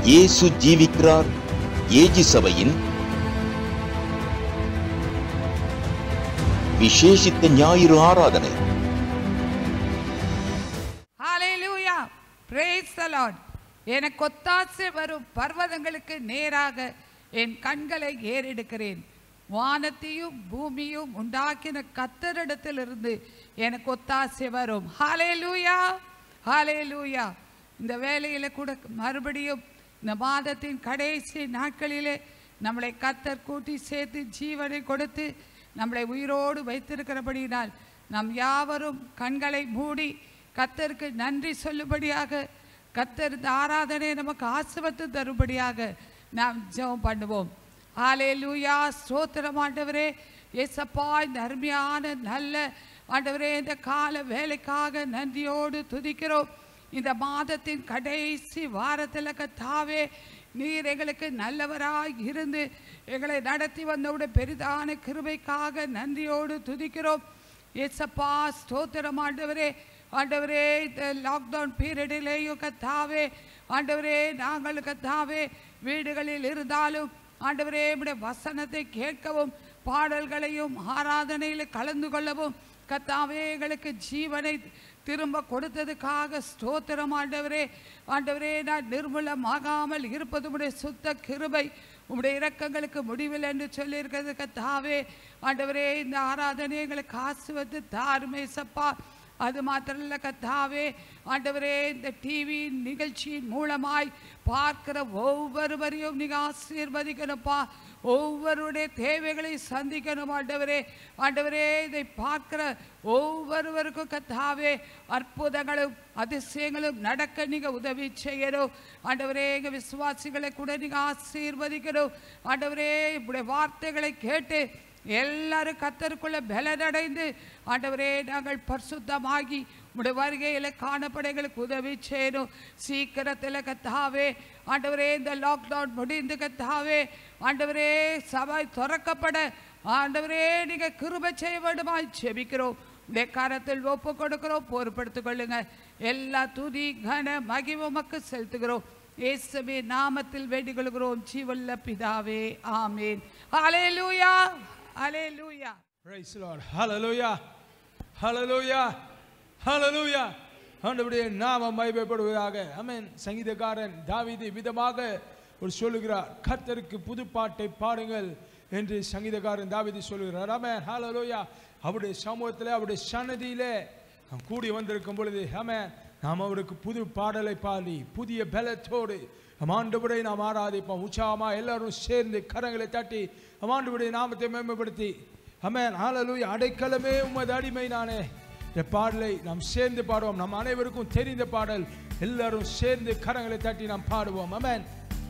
இயேசு ஜீவிக்கிறார் ஏஜி சபையின் விசேஷித்த ஞாயிறு ஆராதனை ஹalleluya praise the lord எனக்கு ஒத்தாசை வரும் பர்வதங்களுக்கு நேராக என் கண்களை ஏறெடுக்கிறேன் வானத்தையும் பூமியும் உண்டாக்கின கத்தரிடத்திலிருந்து எனக்கு ஒத்தாசை வரும் ஹalleluya ஹalleluya இந்த வேலையில கூட மறுபடியும் இந்த மாதத்தின் கடைசி நாட்களிலே நம்மளை கத்தர் கூட்டி சேர்த்து ஜீவனை கொடுத்து நம்மளை உயிரோடு வைத்திருக்கிறபடியினால் நாம் யாவரும் கண்களை மூடி கத்தருக்கு நன்றி சொல்லும்படியாக கத்தர் இந்த ஆராதனை நமக்கு ஆசிர்வத்து தரும்படியாக நாம் ஜெபம் பண்ணுவோம் ஆலே லூயா ஸ்தோத்திரம் ஆண்டவரே ஏசப்பா இந்த அருமையான நல்ல ஆண்டவரே இந்த கால வேலைக்காக நன்றியோடு துதிக்கிறோம் இந்த மாதத்தின் கடைசி வாரத்தில் கத்தாவே நீர் எங்களுக்கு நல்லவராய் இருந்து எங்களை நடத்தி வந்தவுடைய பெரிதான கிருபைக்காக நன்றியோடு துதிக்கிறோம் ஏசப்பா ஸ்தோத்திரம் ஆண்டவரே ஆண்டவரே இந்த லாக்டவுன் பீரியடிலேயும் கத்தாவே ஆண்டவரே நாங்கள் கத்தாவே வீடுகளில் இருந்தாலும் ஆண்டவரே உடைய வசனத்தை கேட்கவும் பாடல்களையும் ஆராதனையில் கலந்து கொள்ளவும் கத்தாவே எங்களுக்கு ஜீவனை திரும்ப கொடுத்ததுக்காக ஸ்தோத்திரம் ஆண்டவரே ஆண்டவரே நான் நிர்மூலமாகாமல் இருப்பது உடைய சுத்த கிருபை உம்முடைய இரக்கங்களுக்கு முடிவில் என்று சொல்லியிருக்கிறது கத்தாவே ஆண்டவரே இந்த ஆராதனை எங்களுக்கு ஆசுவது தாருமே சப்பா அது மாத்திரம் இல்லை கத்தாவே ஆண்டவரே இந்த டிவி நிகழ்ச்சியின் மூலமாய் பார்க்கிற ஒவ்வொருவரையும் நீங்கள் ஆசீர்வதிக்கணும்ப்பா ஒவ்வொருடைய தேவைகளை சந்திக்கணும் ஆண்டவரே ஆண்டவரே இதை பார்க்கிற ஒவ்வொருவருக்கும் கத்தாவே அற்புதங்களும் அதிசயங்களும் நடக்க நீங்க உதவி செய்யணும் ஆண்டவரே எங்க விசுவாசிகளை கூட நீங்க ஆசீர்வதிக்கணும் ஆண்டவரே இப்படி வார்த்தைகளை கேட்டு எல்லாரும் கத்தருக்குள்ள பலனடைந்து ஆண்டவரே நாங்கள் பரிசுத்தமாகி உடைய வருகையில் காணப்பட எங்களுக்கு உதவி செய்யணும் சீக்கிரத்தில் கத்தாவே ஆண்டவரே இந்த லாக்டவுன் முடிந்து கத்தாவே ஆண்டவரே சபை திறக்கப்பட ஆண்டவரே நீங்க கிருபை செய்ய வேண்டுமாய் செபிக்கிறோம் உடைய கரத்தில் ஒப்பு கொடுக்கிறோம் பொறுப்படுத்திக் கொள்ளுங்க எல்லா துதி கன மகிமமக்கு செலுத்துகிறோம் இயேசுவே நாமத்தில் வேண்டிக் கொள்கிறோம் ஜீவல்ல பிதாவே ஆமேன் ஹalleluya ஹalleluya Praise the Lord. Hallelujah. Hallelujah. Hallelujah. ஆண்டவருடைய நாம மகிமைப்படுவதாக ஆமென் சங்கீதக்காரன் தாவீது விதமாக ஒரு சொல்லுகிறார் கர்த்தருக்கு புது பாட்டை பாடுங்கள் என்று சங்கீதக்காரன் தாவீது சொல்லுகிறார் ஆமென் ஹalleluya அவருடைய சமூகத்தில் அவருடைய சன்னதியிலே நாம் கூடி வந்திருக்கும் பொழுது ஆமென் நாம் அவருக்கு புது பாடலை பாடி புதிய பலத்தோடு நம் ஆண்டவரை நாம் ஆராதிப்போம் உற்சாகமா எல்லாரும் சேர்ந்து கரங்களை தட்டி நம் ஆண்டவருடைய நாமத்தை மேம்படுத்தி அமேன் ஹalleluya அடைக்கலமே உமது அடிமை நானே இந்த பாடலை நாம் சேர்ந்து பாடுவோம் நம் அனைவருக்கும் தெரிந்த பாடல் எல்லாரும் சேர்ந்து கரங்களை தட்டி நாம் பாடுவோம் அமேன்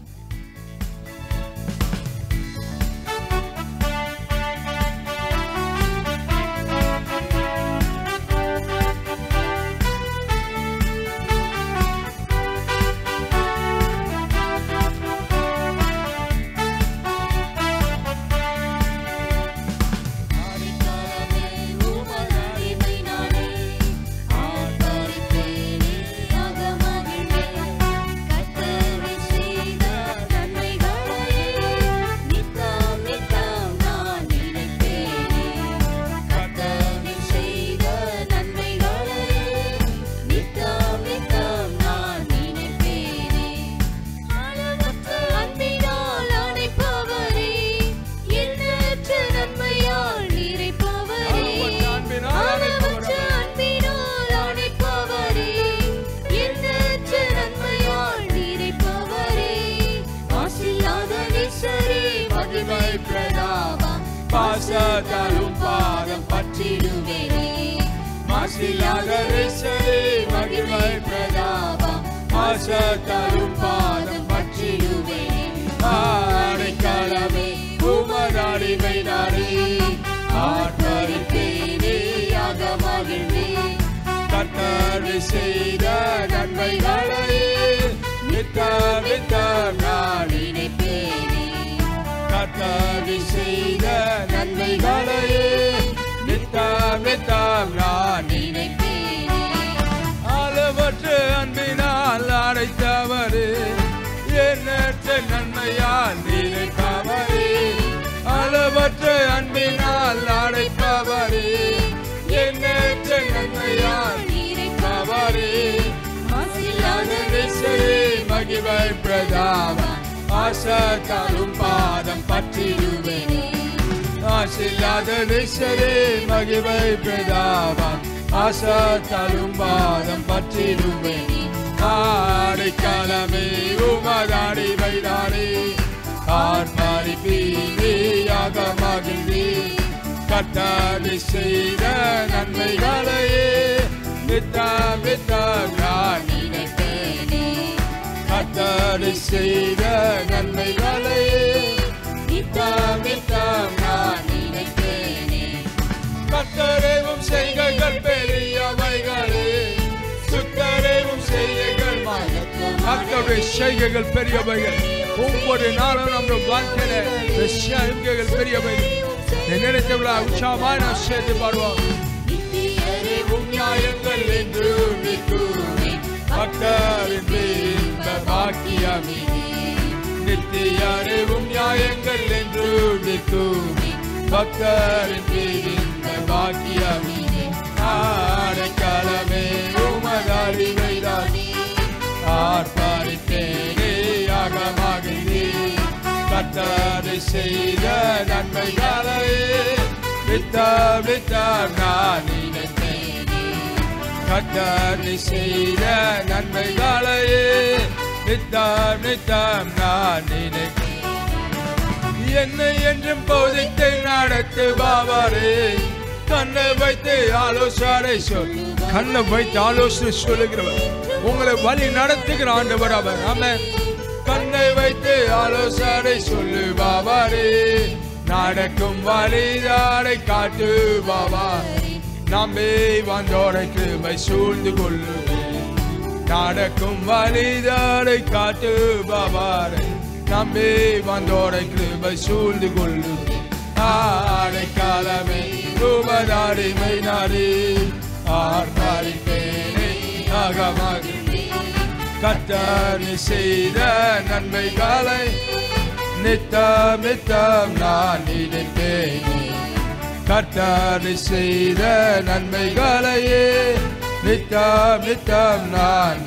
ஆதிக்காலமே உமதடிமை நானே ஆர்ப்பரிப்பேனே அகமகிழ்ந்தேன் கர்த்தர் செய்த நன்மைகளையே நித்தம் நித்தம் நான் நினைப்பேனே கர்த்தர் செய்த நன்மைகளையே நித்தம் நித்தம் நான் நினைப்பேனே அளவற்ற அன்பினால் அணைப்பவரே எண்ணற்ற நன்மையால் நிறைப்பவரே அளவற்ற அன்பினால் அணைப்பவரே எண்ணற்ற நன்மையால் நிறைப்பவரே மாசில்லாத நேசரே மகிமை பிரதாபம் பாசத்தாலும் பாதம் பற்றிடுவேனே மாசில்லாத நேசரே மகிமை பிரதாபம் பாசத்தாலும் பாதம் பற்றிடுவேனே ஆடைக்காலமே உமதாடிமை நானே ஆர்ப்பரிப்பேனே யாக மகிழ்ந்தேன் கர்த்தர் செய்த நன்மைகளை நித்தம் நித்தம் நான் நினைப்பேனே கர்த்தர் செய்த நன்மைகளை நித்தம் நித்தம் நான் நினைப்பேனே அளவற்ற அன்பினால் அடைத்தவரே என்ன பிரதாபம் ஆசத்தாலும் பாதம் பற்றிடுவேனே ஆசில்லாத நிசரே மகிமை பிரதாபம் ஆசத்தாலும் பாதம் பற்றிடுவேனே ஆடைக்காலமே உமதாடி வைதானே ஆர்ப்பாரிப்பீயாக மகிழ்ந்தே கட்டாடி செய்த நன்மைகளையே வித்தாம் வித்தாம் நான் நினைப்பேனே கட்டாடி செய்த நன்மைகளையே வித்தாம் வித்தாம் நான் நினைப்பேனே கத்தரேவும் செய்கைகள் பெரியவைகளே சுத்தரேவும் செய்கைகள் மகத்துவம் கர்த்தருடைய செய்கைகள் பெரியவைகள் ஒவ்வொரு நாளும் நம்முடைய வாழ்க்கையில இந்த செய்கைகள் பெரியவைகள் நீ நினைத்தவளா உற்சாகமாய் நாம் சேர்த்து பாடுவோம் நித்தியரேவும் நியாயங்கள் என்று நிற்குமே பக்தரின் பேரின்ப பாக்கியமே நித்தியரேவும் நியாயங்கள் என்று நிற்குமே பக்தரின் பேரின்ப பாக்கியமே ஆடைக்காலமே உமதறிவைதானே ஆர்ப்பாரித்தேனே அகமாகிறே கத்தரை செய்த நன்மைகளை வித்த வித்த நான் நினைத்தேனே கத்தரை செய்த நன்மைகளை நித்தம் நித்தம் நான் நினைத்தேன் என்னை என்றும் போதித்து நடத்துபவரே கண்ணை வைத்து ஆலோசனை சொல் கண்ணை வைத்து ஆலோசனை சொல்லுகிறவர் உங்களை வழி நடத்துகிற ஆண்டவர் அவர் ஆமென் கண்ணை வைத்து ஆலோசனை சொல்லுபவரே நடக்கும் வழிதாரை காட்டுபவரே நம்பி வந்தோரை கிருபை சூழ்ந்து கொள்ளுவேன் நடக்கும் வழிதாரை காட்டுபவரே நம்பி வந்தோரை கிருபை சூழ்ந்து கொள்ளுவேன் ஆடைக்காலமே ரூபதாரிமை நாடி ஆர்ப்பாரிப்பேனே அகமகிழ்ந்தே கத்தனை செய்த நன்மைகளை நித்தம் நித்தம் நான் நினைப்பேனே கத்தனை செய்த நன்மைகளையே நித்தம் நித்தம் நான்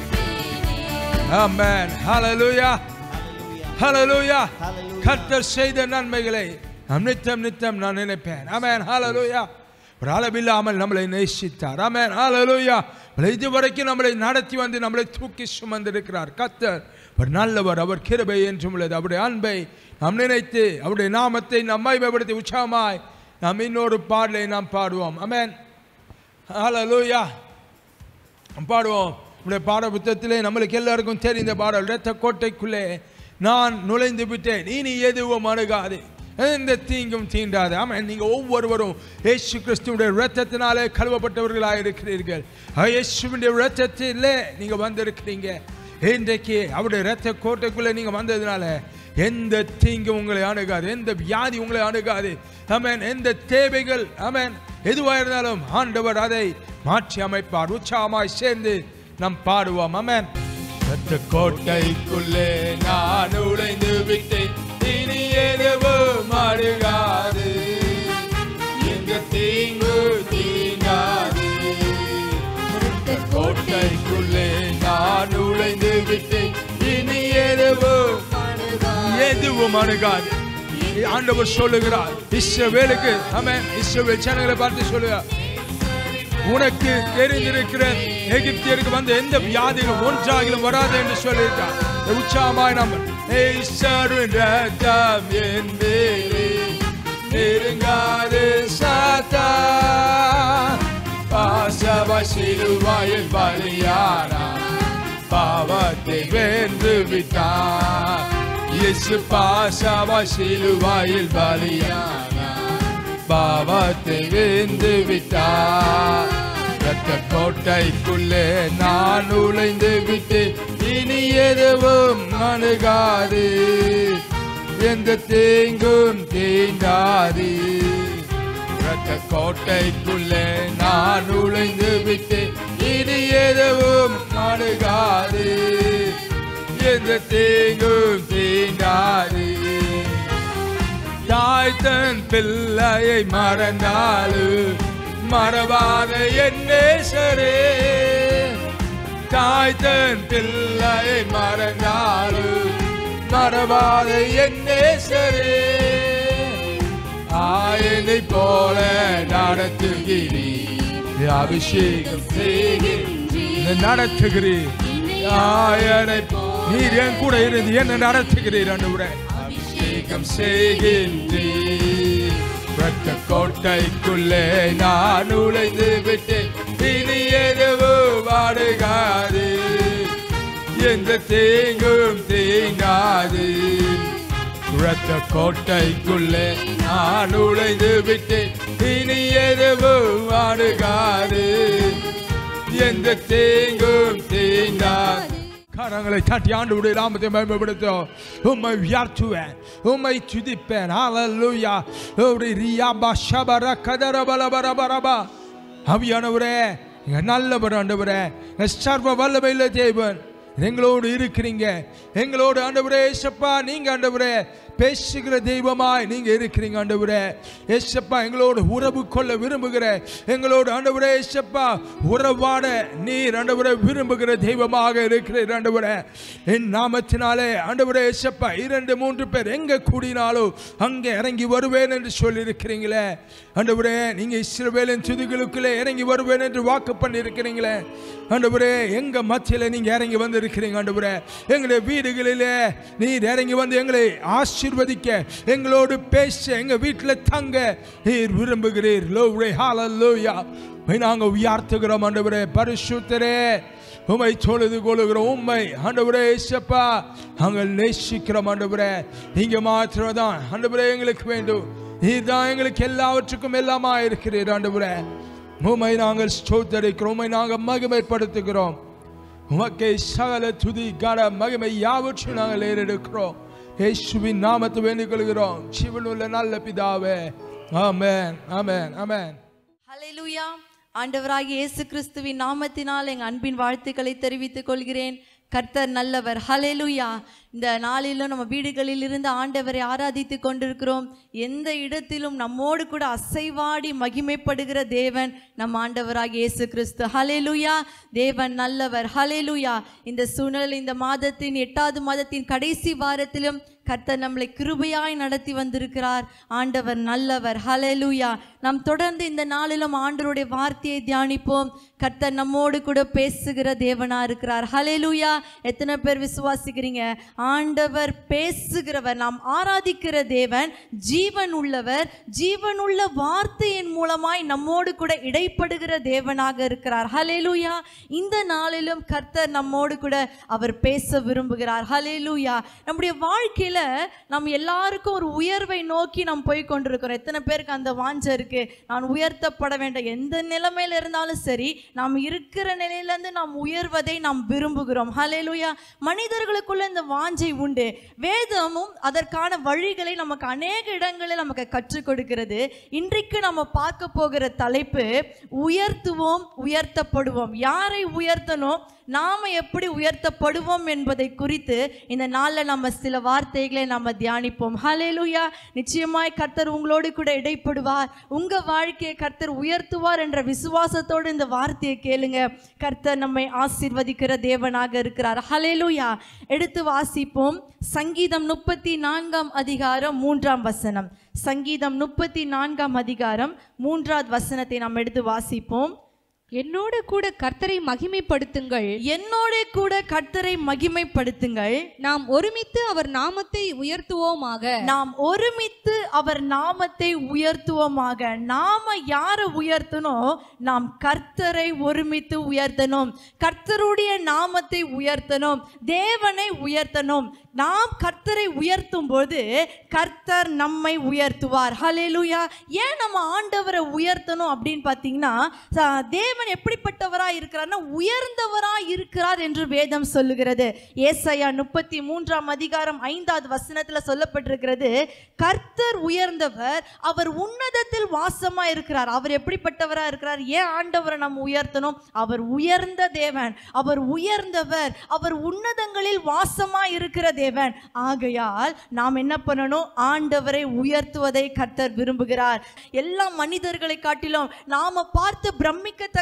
ஆமென் ஹalleluya ஹalleluya கர்த்தர் செய்த நன்மைகளை நாம் நித்தம் நித்தம் நான் நினைப்பேன் ஆமென் ஹalleluya ஒரு அளவில்லாமல் நம்மளை நேசித்தார் ஆமென் ஹalleluya இதுவரைக்கும் நம்மளை நடத்தி வந்து நம்மளை தூக்கி சுமந்திருக்கிறார் கர்த்தர் ஒரு நல்லவர் அவர் கிருபை என்றும் உள்ளது அவருடைய அன்பை நாம் நினைத்து அவருடைய நாமத்தை நாம் மைமைப்படுத்தி உற்சாகமாய் நாம் இன்னொரு பாடலை நாம் பாடுவோம் ஆமென் ஹalleluya பாடுவோம் நம்முடைய பாட புத்தகத்திலே நம்மளுக்கு எல்லாருக்கும் தெரிந்த பாடல் இரத்த கோட்டைக்குள்ளே நான் நுழைந்து விட்டேன் இனி எதுவும் அணுகாது எந்த தீங்கும் தீண்டாது ஆமாம் நீங்கள் ஒவ்வொருவரும் இயேசு கிறிஸ்துவுடைய இரத்தத்தினாலே கழுவப்பட்டவர்களாக இருக்கிறீர்கள் ஆ, இயேசுவினுடைய இரத்தத்திலே நீங்கள் வந்திருக்கிறீங்க இன்றைக்கு அவருடைய இரத்த கோட்டைக்குள்ளே நீங்கள் வந்ததுனால எந்த தீங்கும் உங்களை அணுகாது எந்த வியாதி உங்களை அணுகாது ஆமென் எந்த தேவைகள் ஆமென் எதுவாக இருந்தாலும் ஆண்டவர் அதை மாற்றி அமைப்பார் உற்சாகமாய் சேர்ந்து நாம் பாடுவோம் ஆமென் ரத்த கோட்டைக்குள்ளே நான் நுழைந்து விட்டேன் இனி எதுவும் அணுகாது எங்க தீங்கு தீங்காது ரத்த கோட்டைக்குள்ளே நான் நுழைந்து விட்டேன் இனி எதுவும் எதுவும் அணுகாது ஆண்டவர் சொல்லுகிறார் இஸ்ரவேலுக்கு ஆமென் இஸ்ரவேல் ஜனங்களை பார்த்து சொல்லுகிறார் உனக்கு தெரிந்திருக்கிற எகிப்தியருக்கு வந்த எந்த வியாதிகளும் ஒன்றாகிலும் வராது என்று சொல்லியிருக்கார் உற்சாகமாய் நம்ம ஈஸ்வரின் ரத்தம் என் மேலே நெருங்காது சாத்தா பாசவ சிலுவாயில் பலியானா பாவத்தை வென்று விட்டார் இயேசு பாசவ சிலுவாயில் பலியானா பாவத்தை வென்று விட்டார் ரத்த கோட்டைக்குள்ளே நான் நுழைந்து விட்டு இனி எதுவும் அணுகாது எந்த தேங்கும் தீண்டாது ரத்த கோட்டைக்குள்ளே நான் நுழைந்து விட்டு இனி எதுவும் அணுகாது எந்த தேங்கும் தீண்டாது தாய் தன் பிள்ளையை மறந்தாலும் மறவாத என்னே சரே தாய் தன் பிள்ளையை மறந்தாலும் மறவாத என்னே சரே ஆயனை போல நடத்துகிறீர் அபிஷேகம் செய்கிறீர் நடத்துகிறீர் ஆயனை நீர் என் கூட இருந்து என்ன நடத்துகிறீர் அன்றுவரே அபிஷேகம் செய்கின்றீர் ரத்த கோட்டைக்குள்ளே நான் நுழைந்து விட்டேன் இனி எதுவும் வாடுகாது எந்த தேங்கும் தேங்காது ரத்த கோட்டைக்குள்ளே நான் நுழைந்து விட்டேன் இனி எதுவும் வாடுகாது எந்த தேங்கும் தேங்காது கரங்களை தட்டி ஆண்டு நாமத்தை மேம்படுத்தும் உம்மை உயர்த்துவேன் உம்மை துதிப்பேன் ஹalleluya ஒரு ரியாபா ஷபர கதர பல பர பரபா அவியானவரே எங்க நல்லவர் ஆண்டவரே எங்க சர்வ வல்லமையில தேவன் எங்களோடு இருக்கிறீங்க எங்களோடு ஆண்டவரே ஏசப்பா நீங்க ஆண்டவரே பேசுகிற தெய்வமாய் நீங்க இருக்கிறீங்க ஆண்டவரே ஏசப்பா எங்களோடு உறவு கொள்ள விரும்புகிற எங்களோடு ஆண்டவரே ஏசப்பா உறவாட நீர் ஆண்டவரே விரும்புகிற தெய்வமாக இருக்கிறீர் ஆண்டவரே என் நாமத்தினாலே ஆண்டவரே ஏசப்பா இரண்டு மூன்று பேர் எங்க கூடினாலும் அங்கே இறங்கி வருவேன் என்று சொல்லி இருக்கிறீங்களே ஆண்டவரே நீங்க இஸ்ரவேலின் துதிகளுக்குள்ளே இறங்கி வருவேன் என்று வாக்கு பண்ணி இருக்கிறீங்களே ஆண்டவரே எங்க மத்தியில நீங்க இறங்கி வந்து இருக்கிறீங்க ஆண்டவரே எங்களுடைய வீடுகளிலே நீர் இறங்கி வந்து எங்களை ஆசீர்வதிக்க எங்களோடு பேச எங்க வீட்டில் தங்க நீர் விரும்புகிறீர் லோவ்ரே ஹalleluya நாங்க உயர்த்துகிறோம் ஆண்டவரே பரிசுத்தரே உம்மை தொழுது கொள்ளுகிறோம் உண்மை ஆண்டவரே ஏசப்பா நாங்கள் நேசிக்கிறோம் ஆண்டவரே நீங்க மாத்திரம் தான் ஆண்டவரே எங்களுக்கு வேண்டும் நீர் தான் எங்களுக்கு எல்லாவற்றுக்கும் எல்லாமா இருக்கிறீர் ஆண்டவரே உம்மை நாங்கள் ஸ்தோத்தரிக்கிறோம் உம்மை நாங்கள் மகிமைப்படுத்துகிறோம் உமக்கே சகல துதி கன மகிமை யாவற்றையும் நாங்கள் ஏறெடுக்கிறோம் இயேசுவின் நாமத்தை வேண்டிக் கொள்கிறோம் ஜீவனுள்ள நல்ல பிதாவே ஆமென் ஆமென் ஆமென் ஹalleluya ஆண்டவராகிய இயேசு கிறிஸ்துவின் நாமத்தினால் எங்கள் அன்பின் வாழ்த்துக்களை தெரிவித்துக் கொள்கிறேன் கர்த்தர் நல்லவர் ஹalleluya இந்த நாளிலும் நம்ம வீடுகளில் இருந்து ஆண்டவரை ஆராதித்து கொண்டிருக்கிறோம் எந்த இடத்திலும் நம்மோடு கூட அசைவாடி மகிமைப்படுகிற தேவன் நம் ஆண்டவராகிய இயேசு கிறிஸ்து ஹalleluya தேவன் நல்லவர் ஹalleluya இந்த சூழ்நிலை இந்த மாதத்தின் எட்டாவது மாதத்தின் கடைசி வாரத்திலும் கர்த்தர் நம்மளை கிருபையாய் நடத்தி வந்திருக்கிறார் ஆண்டவர் நல்லவர் ஹalleluya நாம் தொடர்ந்து இந்த நாளிலும் ஆண்டவருடைய வார்த்தையை தியானிப்போம் கர்த்தர் நம்மோடு கூட பேசுகிற தேவனா இருக்கிறார் ஹalleluya எத்தனை பேர் விசுவாசிக்கிறீங்க ஆண்டவர் பேசுகிறவர் நாம் ஆராதிக்கிற தேவன் ஜீவன் உள்ளவர் ஜீவனுள்ள வார்த்தையின் மூலமாய் நம்மோடு கூட இடைப்படுகிற தேவனாக இருக்கிறார் ஹalleluya இந்த நாளிலும் கர்த்தர் நம்மோடு கூட அவர் பேச விரும்புகிறார் ஹalleluya நம்முடைய வாழ்க்கையில நம்ம எல்லாருக்கும் ஒரு உயர்வை நோக்கி நாம் போய் கொண்டிருக்கிறோம் எத்தனை பேருக்கு அந்த வாஞ்சை இருக்கு நான் உயர்த்தப்பட வேண்டும் எந்த நிலைமையில இருந்தாலும் சரி நாம் இருக்கிற நிலையிலேருந்து நாம் உயர்வதை நாம் விரும்புகிறோம் ஹalleluya மனிதர்களுக்குள்ள இந்த வாஞ்சை உண்டு வேதமும் அதற்கான வழிகளை நமக்கு அநேக இடங்களில் நமக்கு கற்றுக் கொடுக்கிறது இன்றைக்கு நம்ம பார்க்க போகிற தலைப்பு உயர்த்துவோம் உயர்த்தப்படுவோம் யாரை உயர்த்தணும் நாம எப்படி உயர்த்தப்படுவோம் என்பதை குறித்து இந்த நாளில் நம்ம சில வார்த்தைகளை நம்ம தியானிப்போம் ஹalleluya நிச்சயமாய் கர்த்தர் உங்களோடு கூட இடைப்படுவார் உங்க வாழ்க்கையை கர்த்தர் உயர்த்துவார் என்ற விசுவாசத்தோடு இந்த வார்த்தையை கேளுங்க கர்த்தர் நம்மை ஆசீர்வதிக்கிற தேவனாக இருக்கிறார் ஹalleluya எடுத்து வாசிப்போம் சங்கீதம் முப்பத்தி நான்காம் அதிகாரம் மூன்றாம் வசனம் சங்கீதம் முப்பத்தி நான்காம் அதிகாரம் மூன்றாவது வசனத்தை நாம் எடுத்து வாசிப்போம் என்னோடு கூட கர்த்தரை மகிமைப்படுத்துங்கள் என்னோட கூட கர்த்தரை மகிமைப்படுத்துங்கள் நாம் ஒருமித்து அவர் நாமத்தை உயர்த்துவோமாக நாம் ஒருமித்து அவர் நாமத்தை உயர்த்துவோமாக நாம யாரை உயர்த்தணும் நாம் கர்த்தரை ஒருமித்து உயர்த்தணும் கர்த்தருடைய நாமத்தை உயர்த்தணும் தேவனை உயர்த்தணும் நாம் கர்த்தரை உயர்த்தும் போது கர்த்தர் நம்மை உயர்த்துவார் ஹalleluya ஏன் நம்ம ஆண்டவரை உயர்த்தணும் அப்படின்னு பார்த்தீங்கன்னா ச- தேவன் எப்படிப்பட்டவராய் இருக்கிறார்னா உயர்ந்தவராய் இருக்கிறார் என்று வேதம் சொல்லுகிறது ஏசாயா முப்பத்தி மூன்றாம் அதிகாரம் ஐந்தாவது வசனத்துல சொல்லப்பட்டிருக்கிறது கர்த்தர் உயர்ந்தவர் அவர் உன்னதத்தில் வாசமா இருக்கிறார் அவர் எப்படிப்பட்டவரா இருக்கிறார் ஏன் ஆண்டவரை நம்ம உயர்த்தணும் அவர் உயர்ந்த தேவன் அவர் உயர்ந்தவர் அவர் உன்னதங்களில் வாசமா இருக்கிற தேவன் ஆகையால் நாம் என்ன பண்ணணும் ஆண்டவரை உயர்த்துவதை கர்த்தர் விரும்புகிறார் எல்லா மனிதர்களை காட்டிலும் நாம பார்த்து பிரமிக்கத்தக்க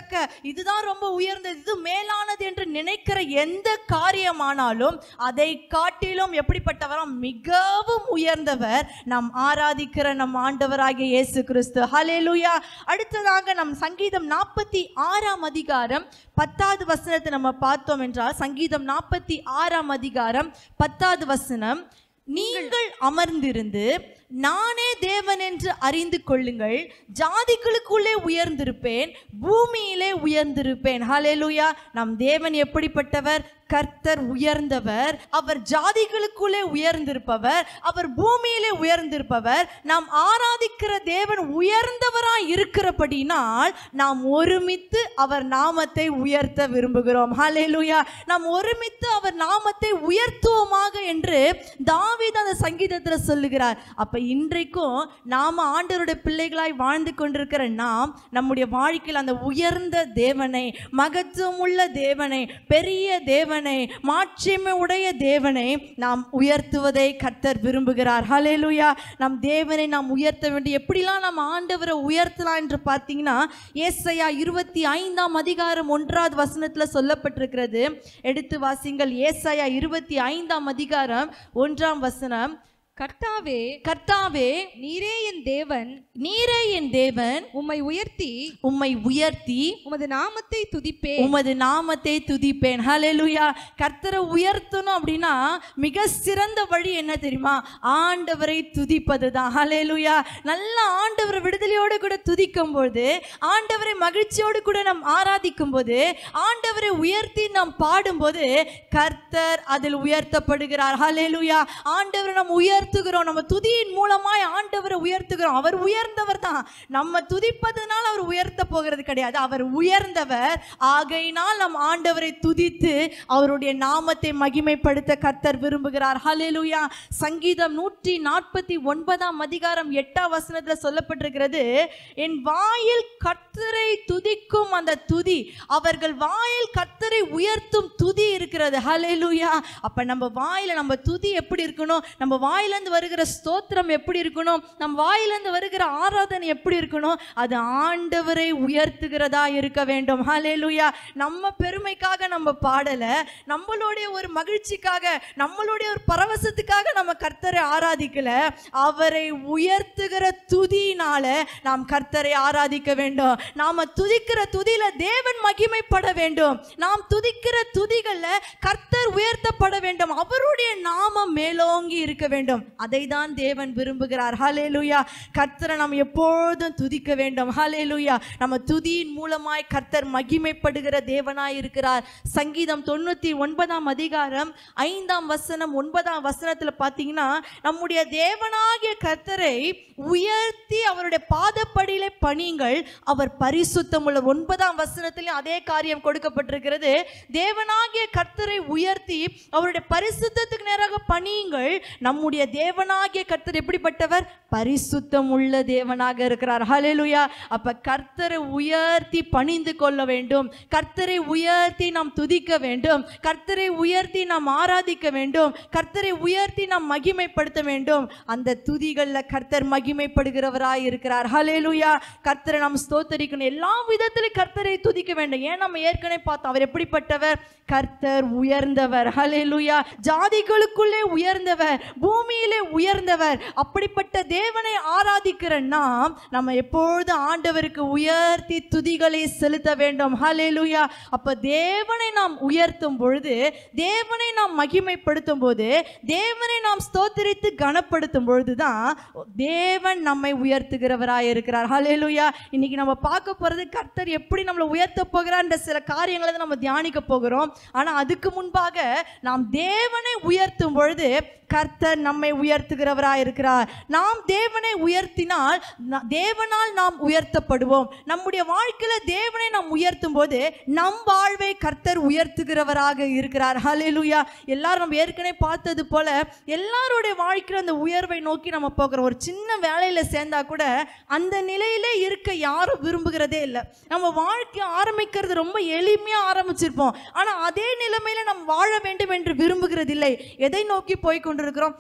குறிப்பிடத்தக்க இதுதான் ரொம்ப உயர்ந்தது இது மேலானது என்று நினைக்கிற எந்த காரியமானாலும் அதை காட்டிலும் எப்படிப்பட்டவராம் மிகவும் உயர்ந்தவர் நாம் ஆராதிக்கிற நம் ஆண்டவராகிய இயேசு கிறிஸ்து ஹalleluya அடுத்ததாக நம் சங்கீதம் நாற்பத்தி ஆறாம் அதிகாரம் பத்தாவது வசனத்தை நம்ம பார்த்தோம் என்றால் சங்கீதம் நாற்பத்தி ஆறாம் அதிகாரம் பத்தாவது வசனம் நீங்கள் அமர்ந்திருந்து நானே தேவன் என்று அறிந்து கொள்ளுங்கள் ஜாதிகளுக்குள்ளே உயர்ந்திருப்பேன் பூமியிலே உயர்ந்திருப்பேன் ஹalleluya நம் தேவன் எப்படிப்பட்டவர் கர்த்தர் உயர்ந்தவர் அவர் ஜாதிகளுக்குள்ளே உயர்ந்திருப்பவர் அவர் பூமியிலே உயர்ந்திருப்பவர் நாம் ஆராதிக்கிற தேவன் உயர்ந்தவராய் இருக்கிறபடினால் நாம் ஒருமித்து அவர் நாமத்தை உயர்த்த விரும்புகிறோம் ஹalleluya நாம் ஒருமித்து அவர் நாமத்தை உயர்த்துவோமாக என்று தாவீது அந்த சங்கீதத்தில் சொல்லுகிறார் அப்ப இன்றைக்கும் நாம ஆண்டவருடைய பிள்ளைகளாய் வாழ்ந்து கொண்டிருக்கிற நாம் நம்முடைய வாழ்க்கையில் அந்த உயர்ந்த தேவனை மகத்துவமுள்ள தேவனை பெரிய தேவனை மாட்சிமை உடைய தேவனை நாம் உயர்த்துவதை கர்த்தர் விரும்புகிறார் ஹalleluya நம் தேவனை நாம் உயர்த்த வேண்டிய எப்படிலாம் நம்ம ஆண்டவரை உயர்த்தலாம் என்று பார்த்தீங்கன்னா ஏசையா இருபத்தி ஐந்தாம் அதிகாரம் ஒன்றாவது வசனத்துல சொல்லப்பட்டிருக்கிறது எடுத்து வாசிங்கள் ஏசாயா இருபத்தி ஐந்தாம் அதிகாரம் ஒன்றாம் வசனம் கர்த்தாவே கர்த்தாவே நீரே என் தேவன் நீரே என் தேவன் உம்மை உயர்த்தி உம்மை உயர்த்தி உமது நாமத்தை துதிப்பேன் உமது நாமத்தை துதிப்பேன் ஹalleluya கர்த்தரை உயர்த்தணும் அப்படின்னா மிக சிறந்த வழி என்ன தெரியுமா ஆண்டவரை துதிப்பது தான் ஹalleluya நல்ல ஆண்டவரை விடுதலையோடு கூட துதிக்கும் போது ஆண்டவரை மகிழ்ச்சியோடு கூட நாம் ஆராதிக்கும் போது ஆண்டவரை உயர்த்தி நாம் பாடும்போது கர்த்தர் அதில் உயர்த்தப்படுகிறார் ஹalleluya ஆண்டவரை நாம் உயர்த்துகிறோம் நம்ம துதியின் மூலமாய் ஆண்டவரை உயர்த்துகிறோம் அவர் உயர்ந்தவர் தான் நம்ம துதிப்பதனால் அவர் உயர்த்த போகிறது கிடையாது அவர் உயர்ந்தவர் ஆகையினால் நம் ஆண்டவரை துதித்து அவருடைய நாமத்தை மகிமைப்படுத்த கர்த்தர் விரும்புகிறார் ஹalleluya சங்கீதம் நூற்றி நாற்பத்தி ஒன்பதாம் அதிகாரம் எட்டாம் வசனத்துல சொல்லப்பட்டிருக்கிறது என் வாயில் கர்த்தரை துதிக்கும் அந்த துதி அவர்கள் வாயில் கர்த்தரை உயர்த்தும் துதி இருக்கிறது ஹalleluya அப்ப நம்ம வாயில நம்ம துதி எப்படி இருக்கணும் நம்ம வாயிலிருந்து வருகிற ஸ்தோத்திரம் எப்படி இருக்கணும் நம்ம வாயிலிருந்து வருகிற ஆராதனை எப்படி இருக்கணும் அது ஆண்டவரை உயர்த்துகிறதா இருக்க வேண்டும் ஹalleluya நம்ம பெருமைக்காக நம்ம பாடல நம்மளுடைய ஒரு மகிழ்ச்சிக்காக நம்மளுடைய ஒரு பரவசத்துக்காக நம்ம கர்த்தரை ஆராதிக்கல அவரை உயர்த்துகிற துதியினால நாம் கர்த்தரை ஆராதிக்க வேண்டும் நாம துதிக்கிற துதியில தேவன் மகிமைப்பட வேண்டும் நாம் துதிக்கிற துதிகள்ல கர்த்தர் உயர்த்தப்பட வேண்டும் அவருடைய நாமம் மேலோங்கி இருக்க வேண்டும் அதை தான் தேவன் விரும்புகிறார் ஹalleluya கர்த்தரை நாம் எப்பொழுதும் துதிக்க வேண்டும் ஹalleluya நம்ம துதியின் மூலமாய் கர்த்தர் மகிமைப்படுகிற தேவனாய் இருக்கிறார் சங்கீதம் தொண்ணூத்தி ஒன்பதாம் அதிகாரம் ஐந்தாம் வசனம் ஒன்பதாம் வசனத்துல பார்த்தீங்கன்னா நம்முடைய தேவனாகிய கர்த்தரை உயர்த்தி அவருடைய பாதப்படியிலே பணியுங்கள் அவர் பரிசுத்தம் உள்ள ஒன்பதாம் வசனத்திலும் அதே காரியம் கொடுக்கப்பட்டிருக்கிறது தேவனாகிய கர்த்தரை உயர்த்தி அவருடைய பரிசுத்தத்துக்கு நேராக பணியுங்கள் நம்முடைய தேவனாகிய கர்த்தர் எப்படிப்பட்டவர் பரிசுத்தம் உள்ள தேவனாக இருக்கிறார் ஹalleluya அப்ப கர்த்தரை உயர்த்தி பணிந்து கொள்ள வேண்டும் கர்த்தரை உயர்த்தி நாம் துதிக்க வேண்டும் கர்த்தரை உயர்த்தி நாம் ஆராதிக்க வேண்டும் கர்த்தரை உயர்த்தி நாம் மகிமைப்படுத்த வேண்டும் அந்த துதிகள்ல கர்த்தர் மகிமைப்படுகிறவராய் இருக்கிறார் ஹalleluya கர்த்தரை நாம் ஸ்தோத்தரிக்கணும் எல்லா விதத்திலும் கர்த்தரை துதிக்க வேண்டும் ஏன் நம்ம ஏற்கனவே பார்த்தோம் அவர் எப்படிப்பட்டவர் கர்த்தர் உயர்ந்தவர் ஹalleluya ஜாதிகளுக்குள்ளே உயர்ந்தவர் பூமியிலே உயர்ந்தவர் அப்படிப்பட்ட தேவனை ஆராதிக்கிற நாம் நம்ம எப்பொழுதும் ஆண்டவருக்கு உயர்த்தி துதிகளை செலுத்த வேண்டும் ஹalleluya அப்ப தேவனை நாம் உயர்த்தும் பொழுது தேவனை நாம் மகிமைப்படுத்தும் போது தேவனை நாம் ஸ்தோத்திரித்து கனப்படுத்தும் பொழுது தான் தேவன் நம்மை உயர்த்துகிறவராய் இருக்கிறார் ஹalleluya இன்னைக்கு நம்ம பார்க்க போறது கர்த்தர் எப்படி நம்மளை உயர்த்த போகிறார்ன்ற சில காரியங்களை தான் நம்ம தியானிக்க போகிறோம் ஆனா அதுக்கு முன்பாக நாம் தேவனை உயர்த்தும் பொழுது கர்த்தர் நம்மை உயர்த்துகிறவராய் இருக்கிறார் நாம் தேவனை உயர்த்தினால் ந- தேவனால் நாம் உயர்த்தப்படுவோம் நம்முடைய வாழ்க்கையில தேவனை நாம் உயர்த்தும் போது நம் வாழ்வை கர்த்தர் உயர்த்துகிறவராக இருக்கிறார் ஹalleluya எல்லாரும் நம்ம ஏற்கனவே பார்த்தது போல எல்லாருடைய வாழ்க்கையில அந்த உயர்வை நோக்கி நம்ம போகிறோம் ஒரு சின்ன வேலையில சேர்ந்தா கூட அந்த நிலையிலே இருக்க யாரும் விரும்புகிறதே இல்லை நம்ம வாழ்க்கை ஆரம்பிக்கிறது ரொம்ப எளிமையா ஆரம்பிச்சிருப்போம் ஆனா அதே நிலைமையில நாம் வாழ வேண்டும் என்று விரும்புகிறதில்லை எதை நோக்கி போய் கொண்டிருக்கிறோம் ஏதாவது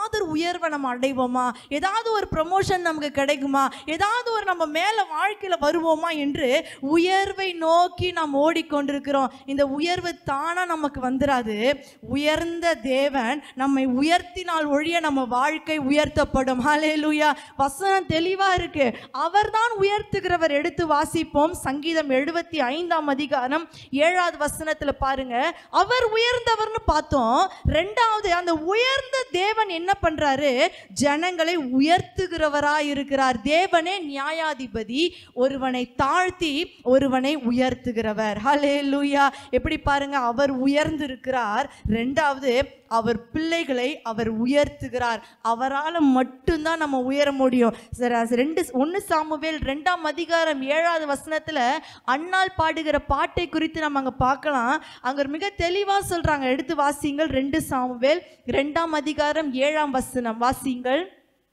ஏதாவது ஒரு உயர்வை நம்ம அடைவோமா ஏதாவது ஒரு ப்ரமோஷன் நமக்கு கிடைக்குமா ஏதாவது ஒரு நம்ம மேலே வாழ்க்கையில் வருவோமா என்று உயர்வை நோக்கி நாம் ஓடிக்கொண்டிருக்கிறோம் இந்த உயர்வு தானாக நமக்கு வந்துராது உயர்ந்த தேவன் நம்மை உயர்த்தினால் ஒழிய நம்ம வாழ்க்கை உயர்த்தப்படும் ஹalleluya வசனம் தெளிவா இருக்கு அவர்தான் உயர்த்துகிறவர் எடுத்து வாசிப்போம் சங்கீதம் எழுபத்தி ஐந்தாம் அதிகாரம் ஏழாவது வசனத்துல பாருங்க அவர் உயர்ந்தவர்னு பார்த்தோம் ரெண்டாவது அந்த உயர்ந்த தேவன் என்ன பண்றாரு ஜனங்களை உயர்த்துகிறவரா இருக்கிறார் தேவனே நியாயாதிபதி ஒருவனை தாழ்த்தி ஒருவனை உயர்த்துகிறவர் ஹalleluya எப்படி பாருங்க அவர் உயர்ந்திருக்கிறார் ரெண்டாவது அவர் பிள்ளைகளை அவர் உயர்த்துகிறார் அவரால் மட்டும்தான் நம்ம உயர முடியும் சரி அது ரெண்டு ஒன்று சாமுவேல் ரெண்டாம் அதிகாரம் ஏழாவது வசனத்தில் அண்ணால் பாடுகிற பாட்டை குறித்து நம்ம அங்கே பார்க்கலாம் அங்கே மிக தெளிவாக சொல்கிறாங்க எடுத்து வாசிங்கள் ரெண்டு சாமுவேல் ரெண்டாம் அதிகாரம் ஏழாம் வசனம் வாசிங்கள்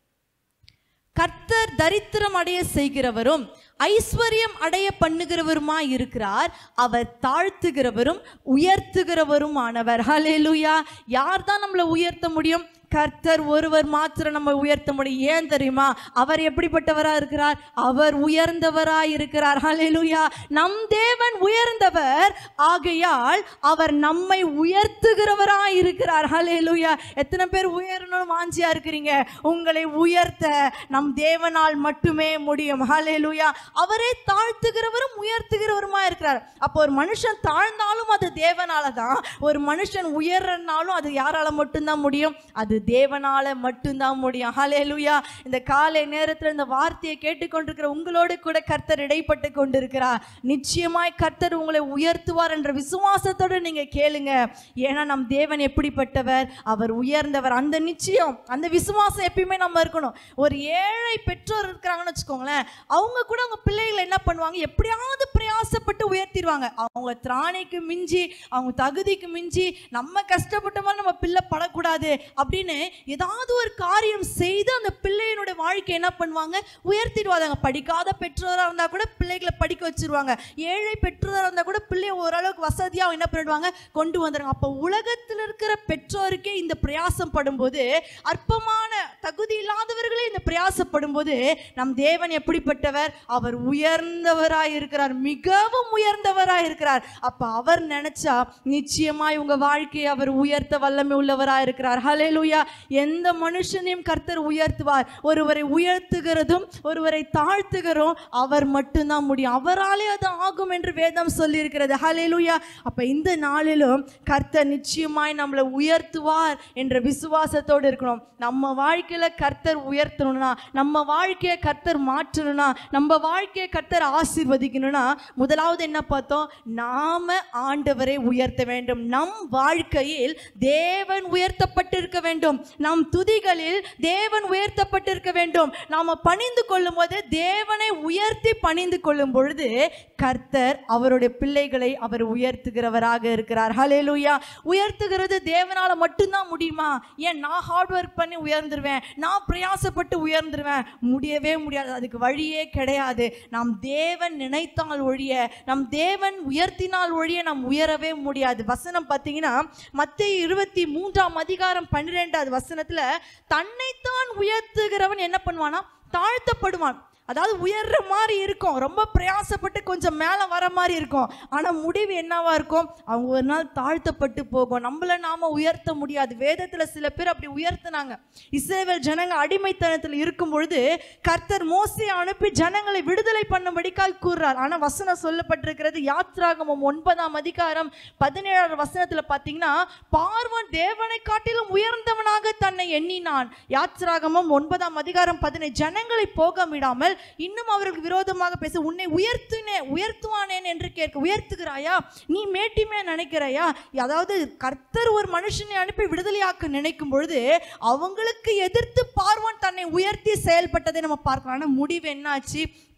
கர்த்தர் தரித்திரம் அடைய செய்கிறவரும் ஐஸ்வர்யம் அடைய பண்ணுகிறவருமாய் இருக்கிறார் அவர் தாழ்த்துகிறவரும் உயர்த்துகிறவரும் ஆனவர் ஹalleluya யார் தான் நம்மளை உயர்த்த முடியும் கர்த்தர் ஒருவர் மாத்திரம் நம்ம உயர்த்த முடியும் ஏன் தெரியுமா அவர் எப்படிப்பட்டவரா இருக்கிறார் அவர் உயர்ந்தவரா இருக்கிறார் ஹalleluya நம் தேவன் உயர்ந்தவர் ஆகையால் அவர் நம்மை உயர்த்துகிறவரா இருக்கிறார் ஹalleluya எத்தனை பேர் உயரணும் வாஞ்சியா இருக்கிறீங்க உங்களை உயர்த்த நம் தேவனால் மட்டுமே முடியும் ஹalleluya அவரே தாழ்த்துகிறவரும் உயர்த்துகிறவருமா இருக்கிறார் அப்போ ஒரு மனுஷன் தாழ்ந்தாலும் அது தேவனால தான் ஒரு மனுஷன் உயர்றனாலும் அது யாரால மட்டும்தான் முடியும் அது தேவனால மட்டும்தான் முடியும் ஹalleluya இந்த காலை நேரத்தில் இந்த வார்த்தையை கேட்டுக்கொண்டிருக்கிற உங்களோடு கூட கர்த்தர் இடைப்பட்டு கொண்டிருக்கிறார் நிச்சயமாய் கர்த்தர் உங்களை உயர்த்துவார் என்ற விசுவாசத்தோடு நீங்க கேளுங்க ஏன்னா நம் தேவன் எப்படிப்பட்டவர் அவர் உயர்ந்தவர் அந்த நிச்சயம் அந்த விசுவாசம் எப்பயுமே நம்ம இருக்கணும் ஒரு ஏழை பெற்றோர் இருக்கிறாங்கன்னு வச்சுக்கோங்களேன் அவங்க கூட அவங்க பிள்ளைகளை என்ன பண்ணுவாங்க எப்படியாவது பிரயாசப்பட்டு உயர்த்திடுவாங்க அவங்க திராணிக்கு மிஞ்சி அவங்க தகுதிக்கு மிஞ்சி நம்ம கஷ்டப்பட்ட மாதிரி நம்ம பிள்ளை படக்கூடாது அப்படின்னு ஏதாவது ஒரு காரியம் செய்து அந்த பிள்ளையினுடைய வாழ்க்கை என்ன பண்ணுவாங்க உயர்த்திடுவாங்க படிக்காத பெற்றோராக இருந்தால் கூட பிள்ளைகளை படிக்க வச்சிருவாங்க ஏழை பெற்றோராக இருந்தால் கூட பிள்ளைய ஓரளவுக்கு வசதியாக என்ன பண்ணிடுவாங்க கொண்டு வந்துடுவாங்க அப்போ உலகத்தில் இருக்கிற பெற்றோருக்கே இந்த பிரயாசம் படும்போது அற்பமான தகுதி இல்லாதவர்களே இந்த பிரயாசப்படும் போது நம் தேவன் எப்படிப்பட்டவர் அவர் உயர்ந்தவராய் இருக்கிறார் மிகவும் உயர்ந்தவராய் இருக்கிறார் அப்ப அவர் நினைச்சா நிச்சயமாய் உங்க வாழ்க்கையை அவர் உயர்த்த வல்லமை உள்ளவராய் இருக்கிறார் ஹalleluya எந்த மனுஷனையும் கர்த்தர் உயர்த்துவார் ஒருவரை உயர்த்துகிறதும் ஒருவரை தாழ்த்துகிறோம் அவர் மட்டும்தான் முடியும் அவராலே அது ஆகும் என்று வேதம் சொல்லி இருக்கிறது ஹalleluya அப்ப இந்த நாளிலும் கர்த்தர் நிச்சயமாய் நம்மளை உயர்த்துவார் என்ற விசுவாசத்தோடு இருக்கணும் நம்ம வாழ்க்கையில கர்த்தர் உயர்த்தணும்னா நம்ம வாழ்க்கையை கர்த்தர் மாற்றணும்னா நம்ம வாழ்க்கையை கர்த்தர் ஆசீர்வதிக்கணும்னா முதலாவது என்ன பார்த்தோம் நாம ஆண்டவரை உயர்த்த வேண்டும் நம் வாழ்க்கையில் தேவன் உயர்த்தப்பட்டிருக்க வேண்டும் நம் துதிகளில் தேவன் உயர்த்தப்பட்டிருக்க வேண்டும் நாம பணிந்து கொள்ளும் போது தேவனை உயர்த்தி பணிந்து கொள்ளும் பொழுது கர்த்தர் அவருடைய பிள்ளைகளை அவர் உயர்த்துகிறவராக இருக்கிறார் ஹalleluya உயர்த்துகிறது தேவனால மட்டும்தான் முடியுமா ஏன் நான் ஹார்ட் ஒர்க் பண்ணி உயர்ந்துருவேன் நான் பிரயாசப்பட்டு உயர்ந்துருவேன் முடியவே முடியாது அதுக்கு வழியே கிடையாது நாம் தேவன் நினைத்தால் ஒழிய நம் தேவன் உயர்த்தினால் ஒழிய நாம் உயரவே முடியாது வசனம் பார்த்தீங்கன்னா மத்திய இருபத்தி மூன்றாம் அதிகாரம் பன்னிரெண்டாவது வசனத்துல தன்னைத்தான் உயர்த்துகிறவன் என்ன பண்ணுவானா தாழ்த்தப்படுவான் அதாவது உயர்ற மாதிரி இருக்கும் ரொம்ப பிரயாசப்பட்டு கொஞ்சம் மேலே வர மாதிரி இருக்கும் ஆனால் முடிவு என்னவா இருக்கும் அவங்க ஒரு நாள் தாழ்த்தப்பட்டு போகும் நம்மள நாம உயர்த்த முடியாது வேதத்தில் சில பேர் அப்படி உயர்த்தினாங்க இஸ்ரேல் ஜனங்க அடிமைத்தனத்தில் இருக்கும் பொழுது கர்த்தர் மோசையை அனுப்பி ஜனங்களை விடுதலை பண்ணும்படிக்கால் கூறுறார் ஆனால் வசனம் சொல்லப்பட்டிருக்கிறது யாத்ராகமம் ஒன்பதாம் அதிகாரம் பதினேழாவது வசனத்தில் பார்த்தீங்கன்னா பார்வன் தேவனை காட்டிலும் உயர்ந்தவனாக தன்னை எண்ணினான் யாத்ராகமம் ஒன்பதாம் அதிகாரம் பதினேழு ஜனங்களை போக விடாமல் இன்னும் அவர்களுக்கு விரோதமாக பேச உன்னை உயர்த்தினே உயர்த்துவானேன் என்று கேட்க உயர்த்துகிறாயா நீ மேட்டிமே நினைக்கிறாயா அதாவது கர்த்தர் ஒரு மனுஷனை அனுப்பி விடுதலையாக்க நினைக்கும் பொழுது அவங்களுக்கு எதிர்த்து பார்வான் தன்னை உயர்த்தி செயல்பட்டதை நம்ம பார்க்கலாம் ஆனால் முடிவு என்னாச்சு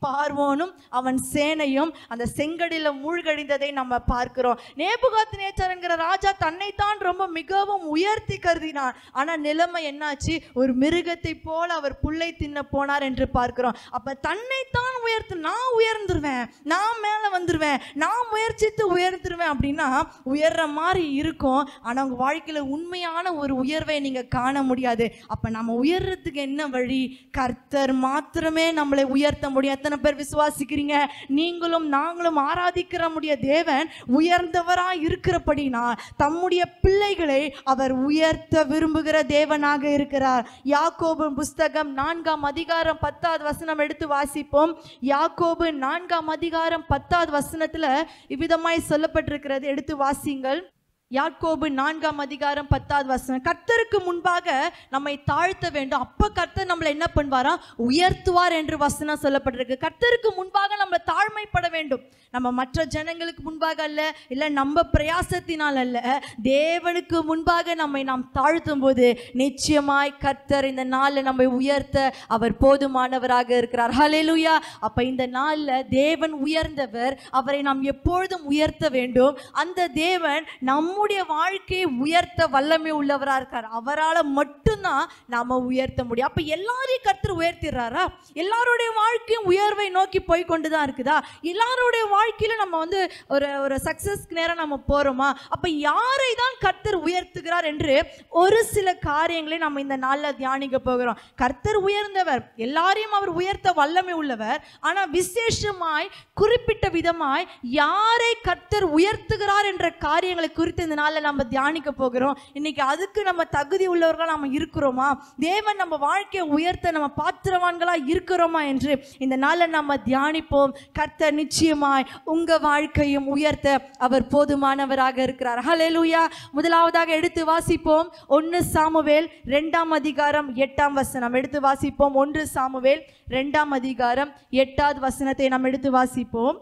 பார்வோனும் அவன் சேனையும் அந்த செங்கடில மூழ்கடிந்ததை நம்ம பார்க்கிறோம் நேபுகாத் நேச்சர் என்கிற ராஜா தன்னைத்தான் ரொம்ப மிகவும் உயர்த்தி கருதினான் ஆனா நிலைமை என்னாச்சு ஒரு மிருகத்தை போல அவர் புல்லை தின்ன போனார் என்று பார்க்கிறோம் அப்ப தன்னைத்தான் உயர்த்து நான் உயர்ந்துருவேன் நான் மேல வந்துருவேன் நான் முயற்சித்து உயர்ந்துருவேன் அப்படின்னா உயர்ற மாதிரி இருக்கும் ஆனா உங்க வாழ்க்கையில உண்மையான ஒரு உயர்வை நீங்க காண முடியாது அப்ப நம்ம உயர்றதுக்கு என்ன வழி கர்த்தர் மாத்திரமே நம்மளை உயர்த்த முடியும் எத்தனை பேர் விசுவாசிக்கிறீங்க நீங்களும் நாங்களும் ஆராதிக்கிற முடிய தேவன் உயர்ந்தவரா இருக்கிறபடினா தம்முடைய பிள்ளைகளை அவர் உயர்த்த விரும்புகிற தேவனாக இருக்கிறார் யாக்கோபு புஸ்தகம் நான்காம் அதிகாரம் பத்தாவது வசனம் எடுத்து வாசிப்போம் யாக்கோபு நான்காம் அதிகாரம் பத்தாவது வசனத்துல இவ்விதமாய் சொல்லப்பட்டிருக்கிறது எடுத்து வாசிங்கள் யாக்கோபு நான்காம் அதிகாரம் பத்தாவது வசனம் கர்த்தருக்கு முன்பாக நம்மை தாழ்த்த வேண்டும் அப்ப கர்த்தர் நம்மளை என்ன பண்ணுவாரா உயர்த்துவார் என்று வசனம் சொல்லப்பட்டிருக்கு கர்த்தருக்கு முன்பாக நம்மளை தாழ்மைப்பட வேண்டும் நம்ம மற்ற ஜனங்களுக்கு முன்பாக அல்ல இல்ல நம்ம பிரயாசத்தினால் அல்ல தேவனுக்கு முன்பாக நம்மை நாம் தாழ்த்தும் போது நிச்சயமாய் கர்த்தர் இந்த நாளில் நம்மை உயர்த்த அவர் போதுமானவராக இருக்கிறார் ஹalleluya அப்ப இந்த நாள்ல தேவன் உயர்ந்தவர் அவரை நாம் எப்பொழுதும் உயர்த்த வேண்டும் அந்த தேவன் நம்முடைய வாழ்க்கையை உயர்த்த வல்லமை உள்ளவரா இருக்கார் அவரால மட்டும்தான் நாம உயர்த்த முடியும் அப்ப எல்லாரையும் கர்த்தர் உயர்த்திடுறாரா எல்லாருடைய வாழ்க்கையும் உயர்வை நோக்கி போய் கொண்டுதான் இருக்குதா எல்லாருடைய வாழ்க்கையில நம்ம வந்து ஒரு ஒரு சக்சஸ்க்கு நேரம் நம்ம போறோமா அப்ப யாரை தான் கர்த்தர் உயர்த்துகிறார் என்று ஒரு சில காரியங்களை நம்ம இந்த நாள்ல தியானிக்க போகிறோம் கர்த்தர் உயர்ந்தவர் எல்லாரையும் அவர் உயர்த்த வல்லமை உள்ளவர் ஆனா விசேஷமாய் குறிப்பிட்ட விதமாய் யாரை கர்த்தர் உயர்த்துகிறார் என்ற காரியங்களை குறித்து இந்த நாள்ல நம்ம தியானிக்க போகிறோம் இன்னைக்கு அதுக்கு நம்ம தகுதி உள்ளவர்களா நம்ம இருக்கிறோமா தேவன் நம்ம வாழ்க்கையை உயர்த்த நம்ம பாத்திரவான்களா இருக்கிறோமா என்று இந்த நாள்ல நம்ம தியானிப்போம் கர்த்தர் நிச்சயமாய் உங்க வாழ்க்கையும் உயர்த்த அவர் போதுமானவராக இருக்கிறார் ஹalleluya முதலாவதாக எடுத்து வாசிப்போம் ஒன்று சாமுவேல் ரெண்டாம் அதிகாரம் எட்டாம் வசனம் எடுத்து வாசிப்போம் ஒன்று சாமுவேல் ரெண்டாம் அதிகாரம் எட்டாவது வசனத்தை நாம் எடுத்து வாசிப்போம்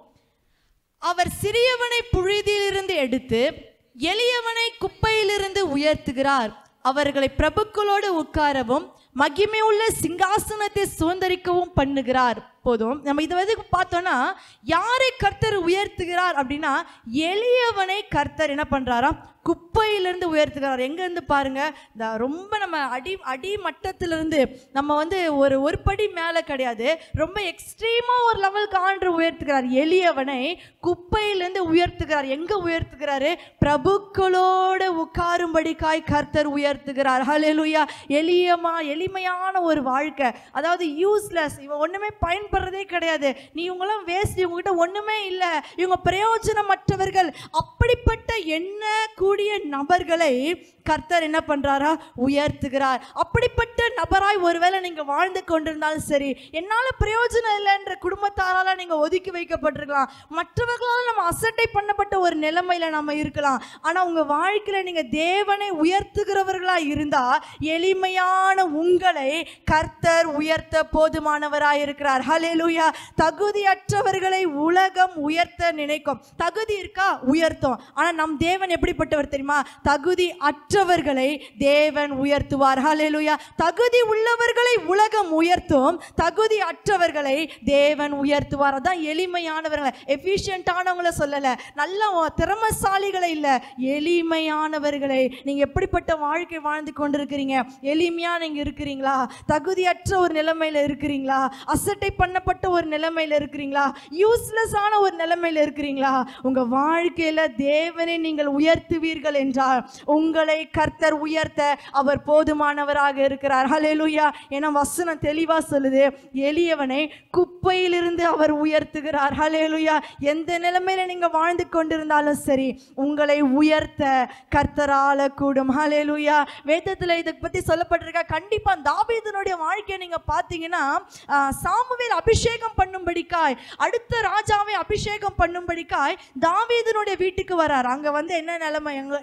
அவர் சிறியவனை புழுதியிலிருந்து எடுத்து எளியவனை குப்பையிலிருந்து உயர்த்துகிறார் அவர்களை பிரபுக்களோடு உட்காரவும் மகிமையுள்ள சிங்காசனத்தை சுதந்திரிக்கவும் பண்ணுகிறார் போதும் நம்ம இதை வந்து பார்த்தோம்னா யாரை கர்த்தர் உயர்த்துகிறார் அப்படின்னா எளியவனை கர்த்தர் என்ன பண்றாராம் குப்பையிலிருந்து உயர்த்துகிறார் எங்க இருந்து பாருங்க இந்த ரொம்ப நம்ம அடி அடி மட்டத்திலிருந்து நம்ம வந்து ஒரு ஒரு படி மேலே கிடையாது ரொம்ப எக்ஸ்ட்ரீமா ஒரு லெவலுக்கு ஆண்டு உயர்த்துகிறார் எளியவனை குப்பையிலிருந்து உயர்த்துகிறார் எங்க உயர்த்துகிறாரு பிரபுக்களோடு உட்காரும்படிக்காய் கர்த்தர் உயர்த்துகிறார் ஹalleluya எளியமா எளிமையான ஒரு வாழ்க்கை அதாவது யூஸ்லெஸ் இவன் ஒண்ணுமே பயன்படுறதே கிடையாது நீ இவங்களாம் வேஸ்ட் இவங்ககிட்ட ஒண்ணுமே இல்லை இவங்க பிரயோஜனமற்றவர்கள் அப்படிப்பட்ட எண்ண கூடிய நபர்களை கர்த்தர் என்ன பண்றாரா உயர்த்துகிறார் அப்படிப்பட்ட நபராய் ஒருவேளை நீங்க வாழ்ந்து கொண்டிருந்தாலும் சரி என்னால பிரயோஜனம் இல்லைன்ற குடும்பத்தாரால நீங்க ஒதுக்கி வைக்கப்பட்டிருக்கலாம் மற்றவர்களால் நம்ம அசட்டை பண்ணப்பட்ட ஒரு நிலைமையில நம்ம இருக்கலாம் ஆனா உங்க வாழ்க்கையில நீங்க தேவனை உயர்த்துகிறவர்களா இருந்தா எளிமையான உங்களை கர்த்தர் உயர்த்த போதுமானவராய் இருக்கிறார் ஹalleluya தகுதியற்றவர்களை உலகம் உயர்த்த நினைக்கும் தகுதி இருக்கா உயர்த்தும் ஆனா நம் தேவன் எப்படிப்பட்டவர் தெரியுமா தகுதி அற்றவர்களை தேவன் உயர்த்துவார் ஹalleluya தகுதி உள்ளவர்களை உலகம் உயர்த்தும் தகுதி அற்றவர்களை தேவன் உயர்த்துவார் அதான் எளிமையானவர்களை எஃபிஷியன்டானவங்களை சொல்லல நல்ல திறமசாலிகளை இல்ல எளிமையானவர்களை நீங்க எப்படிப்பட்ட வாழ்க்கை வாழ்ந்து கொண்டிருக்கிறீங்க எளிமையா நீங்க இருக்கிறீங்களா தகுதியற்ற ஒரு நிலைமையில இருக்கிறீங்களா அசட்டை பண்ணப்பட்ட ஒரு நிலைமையில இருக்கிறீங்களா யூஸ்லெஸ்ஸான ஒரு நிலைமையில இருக்கிறீங்களா உங்க வாழ்க்கையில தேவனை நீங்கள் உயர்த்துவீர்கள் என்றால் உங்களை கர்த்தர் உயர்த்த அவர் போதுமானவராக இருக்கிறார் ஹalleluya ஏன்னா வசனம் தெளிவா சொல்லுது எளியவனை குப்பையிலிருந்து அவர் உயர்த்துகிறார் ஹalleluya எந்த நிலைமையில நீங்க வாழ்ந்து கொண்டிருந்தாலும் சரி உங்களை உயர்த்த கர்த்தரால கூடும் ஹalleluya வேதத்துல இதை பத்தி சொல்லப்பட்டிருக்க கண்டிப்பா தாவீதனுடைய வாழ்க்கையை நீங்க பார்த்தீங்கன்னா ஆஹ், சாமுவேல் அபிஷேகம் பண்ணும்படிக்காய் அடுத்த ராஜாவை அபிஷேகம் பண்ணும்படிக்காய் தாவீதனுடைய வீட்டுக்கு வரார் அங்க வந்து என்ன நிலைமை எங்க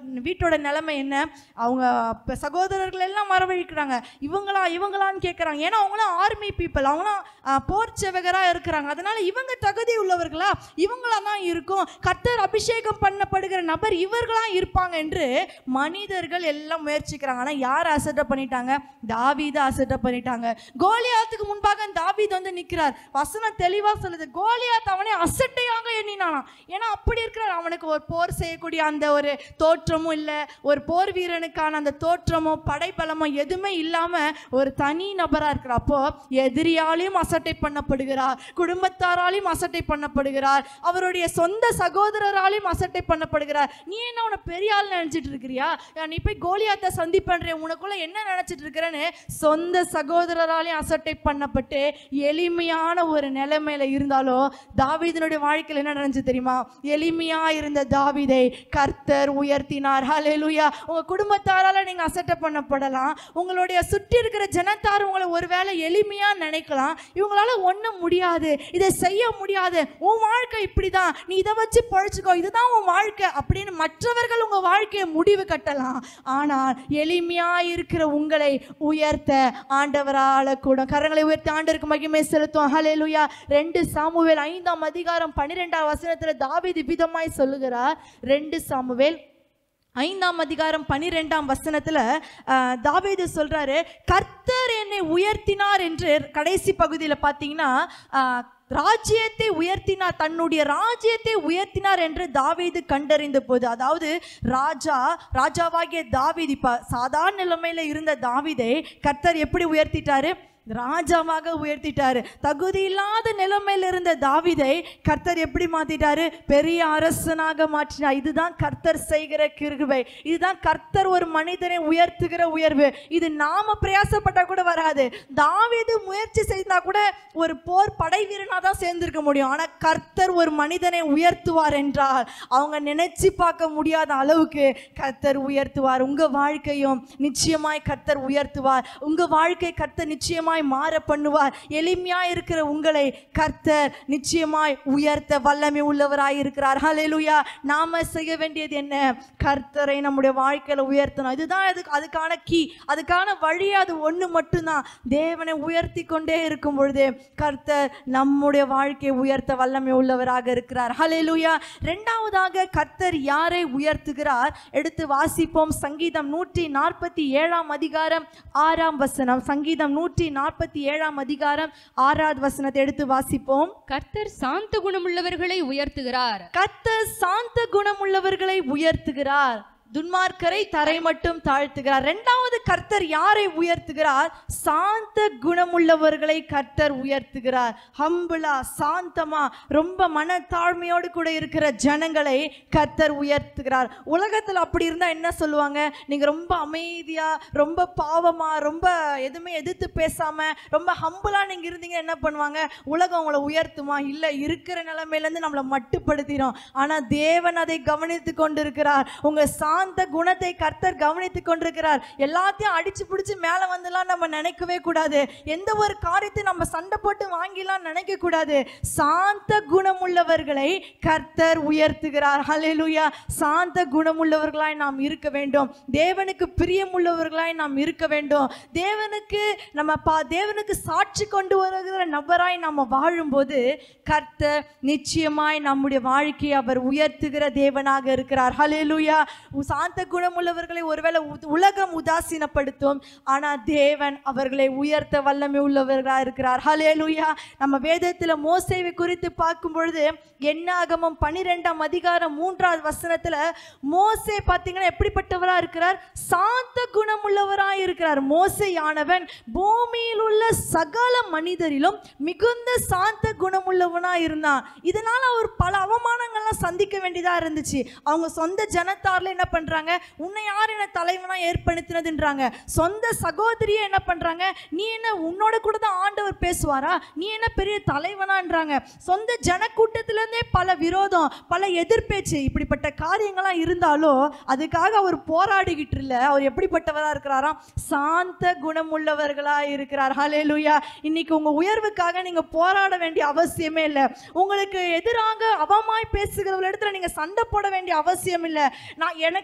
வீட்டோட நிலைமை என்ன அவங்க இப்ப சகோதரர்கள் எல்லாம் வரவழைக்கிறாங்க இவங்களா இவங்களான்னு கேட்குறாங்க ஏன்னா அவங்களாம் ஆர்மி பீப்புள் அவங்களாம் அஹ், போர் சேவகராக இருக்கிறாங்க அதனால இவங்க தகுதி உள்ளவர்களா இவங்களா தான் இருக்கும் கர்த்தர் அபிஷேகம் பண்ணப்படுகிற நபர் இவர்களா இருப்பாங்க என்று மனிதர்கள் எல்லாம் முயற்சிக்கிறாங்க ஆனால் யார் அசட்டை பண்ணிட்டாங்க தாவீதை அசட்டை பண்ணிட்டாங்க கோலியாத்துக்கு முன்பாக தாவீது வந்து நிற்கிறார் வசனம் தெளிவாக சொல்லுது கோலியாத் அவனை அசட்டையாக எண்ணினானாம் ஏன்னா அப்படி இருக்கிறார் அவனுக்கு ஒரு போர் செய்யக்கூடிய அந்த ஒரு தோற்றமும் இல்லை ஒரு போர் வீரனுக்கான அந்த தோற்றமோ படைபலமோ எதுவுமே இல்லாமல் ஒரு தனி நபராக இருக்கிறார் அப்போ எதிரியாலையும் அசட்டை பண்ணப்படுகிறார் குடும்பத்தாராலையும் அசட்டை பண்ணப்படுகிறார் அவருடைய சொந்த சகோதரராலையும் அசட்டை பண்ணப்படுகிறார் நீ என்ன உன பெரிய ஆள் நினைச்சிட்டு இருக்கிறியா நீ போய் கோலியாத்தை சந்திப்பன்ற உனக்குள்ள என்ன நினைச்சிட்டு இருக்கிறேன்னு சொந்த சகோதரராலையும் அசட்டை பண்ணப்பட்டு எளிமையான ஒரு நிலைமையில இருந்தாலும் தாவீதனுடைய வாழ்க்கையில் என்ன நடந்துச்சு தெரியுமா எளிமையா இருந்த தாவீதை கர்த்தர் உயர்த்தினார் ஹalleluya உங்க குடும்பத்தாரால நீங்க அசட்டை பண்ணப்படலாம் உங்களுடைய சுற்றி இருக்கிற ஜனத்தார் உங்களை ஒருவேளை எளிமையா நினைக்கலாம் இவங்களால ஒண்ணும் முடியாது இதை செய்ய முடியாது உன் வாழ்க்கை இப்படிதான் நீ இதை வச்சு பழிச்சுக்கோ இதுதான் உன் வாழ்க்கை அப்படின்னு மற்றவர்கள் உங்க வாழ்க்கையை முடிவு கட்டலாம் ஆனால் எளிமையா இருக்கிற உங்களை உயர்த்த ஆண்டவரால கூட கரங்களை உயர்த்தி ஆண்டவருக்கு மகிமை செலுத்தும் ஹalleluya ரெண்டு சாமுவேல் ஐந்தாம் அதிகாரம் பன்னிரெண்டாம் வசனத்துல தாவீது விதமாய் சொல்லுகிறார் ரெண்டு சாமுவேல் ஐந்தாம் அதிகாரம் பன்னிரெண்டாம் வசனத்துல ஆஹ், தாவீது சொல்றாரு கர்த்தர் என்னை உயர்த்தினார் என்று கடைசி பகுதியில பார்த்தீங்கன்னா ஆஹ், ராஜ்யத்தை உயர்த்தினார் தன்னுடைய ராஜ்யத்தை உயர்த்தினார் என்று தாவீது கண்டறிந்த போது அதாவது ராஜா ராஜாவாகிய தாவீது இப்ப சாதாரண நிலைமையில இருந்த தாவீதை கர்த்தர் எப்படி உயர்த்திட்டாரு ராஜாவாக உயர்த்திட்டாரு தகுதி இல்லாத நிலைமையில இருந்த தாவிதை கர்த்தர் எப்படி மாத்திட்டாரு பெரிய அரசனாக மாற்றினார் இதுதான் கர்த்தர் செய்கிற கிருபை இதுதான் கர்த்தர் ஒரு மனிதனை உயர்த்துகிற உயர்வு இது நாம பிரயாசப்பட்டா கூட வராது தாவீது முயற்சி செய்தா கூட ஒரு போர் படை வீரனா தான் சேர்ந்திருக்க முடியும் ஆனா கர்த்தர் ஒரு மனிதனை உயர்த்துவார் என்றால் அவங்க நினைச்சு பார்க்க முடியாத அளவுக்கு கர்த்தர் உயர்த்துவார் உங்க வாழ்க்கையும் நிச்சயமாய் கர்த்தர் உயர்த்துவார் உங்க வாழ்க்கை கர்த்தர் நிச்சயமாய் மாற பண்ணுவார் எளிமையா இருக்கிற உங்களை கர்த்தர் நிச்சயமாய் உயர்த்த வல்லமை உள்ளவராய் இருக்கிறார் ஹalleluya நாம செய்ய வேண்டியது என்ன கர்த்தரை நம்முடைய வாழ்க்கையில உயர்த்தணும் இதுதான் அதுக்கு அதுக்கான கீ அதுக்கான வழி அது ஒண்ணு மட்டும்தான் தேவனை உயர்த்தி கொண்டே இருக்கும் பொழுது கர்த்தர் நம்முடைய வாழ்க்கையை உயர்த்த வல்லமை உள்ளவராக இருக்கிறார் ஹalleluya ரெண்டாவதாக கர்த்தர் யாரை உயர்த்துகிறார் எடுத்து வாசிப்போம் சங்கீதம் நூற்றி நாற்பத்தி ஏழாம் அதிகாரம் ஆறாம் வசனம் சங்கீதம் நூற்றி நாற்பத்தி ஏழாம் அதிகாரம் ஆறாவது வசனத்தை எடுத்து வாசிப்போம் கர்த்தர் சாந்த குணமுள்ளவர்களை உயர்த்துகிறார் கர்த்தர் சாந்த குணமுள்ளவர்களை உயர்த்துகிறார் துன்மார்க்கரை தரை மட்டும் தாழ்த்துகிறார் ரெண்டாவது கர்த்தர் யாரை உயர்த்துகிறார் சாந்த குணமுள்ளவர்களை கர்த்தர் உயர்த்துகிறார் ஹம்பிளா சாந்தமா ரொம்ப மனத்தாழ்மையோடு கூட இருக்கிற ஜனங்களை கர்த்தர் உயர்த்துகிறார் உலகத்தில் அப்படி இருந்தா என்ன சொல்லுவாங்க நீங்க ரொம்ப அமைதியா ரொம்ப பாவமா ரொம்ப எதுவுமே எதிர்த்து பேசாம ரொம்ப ஹம்பிளா நீங்க இருந்தீங்க என்ன பண்ணுவாங்க உலகம் உங்களை உயர்த்துமா இல்ல இருக்கிற நிலைமையில இருந்து நம்மளை மட்டுப்படுத்திடும் ஆனா தேவன் அதை கவனித்து கொண்டிருக்கிறார் உங்க சாந்த குணத்தை கர்த்தர் கவனித்து கொண்டிருக்கிறார் எல்லாத்தையும் அடிச்சு பிடிச்சு மேல வந்துலாம் நம்ம நினைக்கவே கூடாது எந்த ஒரு காரியத்தை நம்ம சண்டை போட்டு வாங்கிலாம் நினைக்க கூடாது சாந்த குணமுள்ளவர்களை கர்த்தர் உயர்த்துகிறார் ஹalleluya சாந்த குணமுள்ளவர்களாய் நாம் இருக்க வேண்டும் தேவனுக்கு பிரியமுள்ளவர்களாய் நாம் இருக்க வேண்டும் தேவனுக்கு நம்ம பா தேவனுக்கு சாட்சி கொண்டு வருகிற நபராய் நம்ம வாழும்போது கர்த்தர் நிச்சயமாய் நம்முடைய வாழ்க்கையை அவர் உயர்த்துகிற தேவனாக இருக்கிறார் ஹalleluya சாந்த குணமுள்ளவர்களை ஒருவேளை உ- உலகம் உதாசீனப்படுத்தும் ஆனா தேவன் அவர்களை உயர்த்த வல்லமை உள்ளவர்களாக இருக்கிறார் ஹalleluya நம்ம வேதத்துல மோசேவை குறித்து பார்க்கும் பொழுது என்னாகமம் பன்னிரெண்டாம் அதிகாரம் மூன்றாவது வசனத்துல மோசே பார்த்தீங்கன்னா எப்படிப்பட்டவரா இருக்கிறார் சாந்த குணமுள்ளவராய் இருக்கிறார் மோசையானவன் பூமியில் உள்ள சகல மனிதரிலும் மிகுந்த சாந்த குணமுள்ளவனா இருந்தான் இதனால அவர் பல அவமானங்கள்லாம் சந்திக்க வேண்டியதா இருந்துச்சு அவங்க சொந்த ஜனத்தார்ல என்ன பண்றாங்க உன்னை யார் என்ன தலைவனா ஏற்படுத்தினதுன்றாங்க சொந்த சகோதரியை என்ன பண்றாங்க நீ என்ன உன்னோட கூட தான் ஆண்டவர் பேசுவாரா நீ என்ன பெரிய தலைவனான்றாங்க சொந்த ஜனக்கூட்டத்துல இருந்தே பல விரோதம் பல எதிர்பேச்சு இப்படிப்பட்ட காரியங்கள்லாம் இருந்தாலும் அதுக்காக அவர் போராடிக்கிட்டு இல்ல அவர் எப்படிப்பட்டவரா இருக்கிறாராம் சாந்த குணமுள்ளவர்களா இருக்கிறார் ஹalleluya இன்னைக்கு உங்க உயர்வுக்காக நீங்க போராட வேண்டிய அவசியமே இல்லை உங்களுக்கு எதிராக அவமாய் பேசுகிறவர்கள் இடத்துல நீங்க சண்டை போட வேண்டிய அவசியம் இல்லை நான் எனக்கு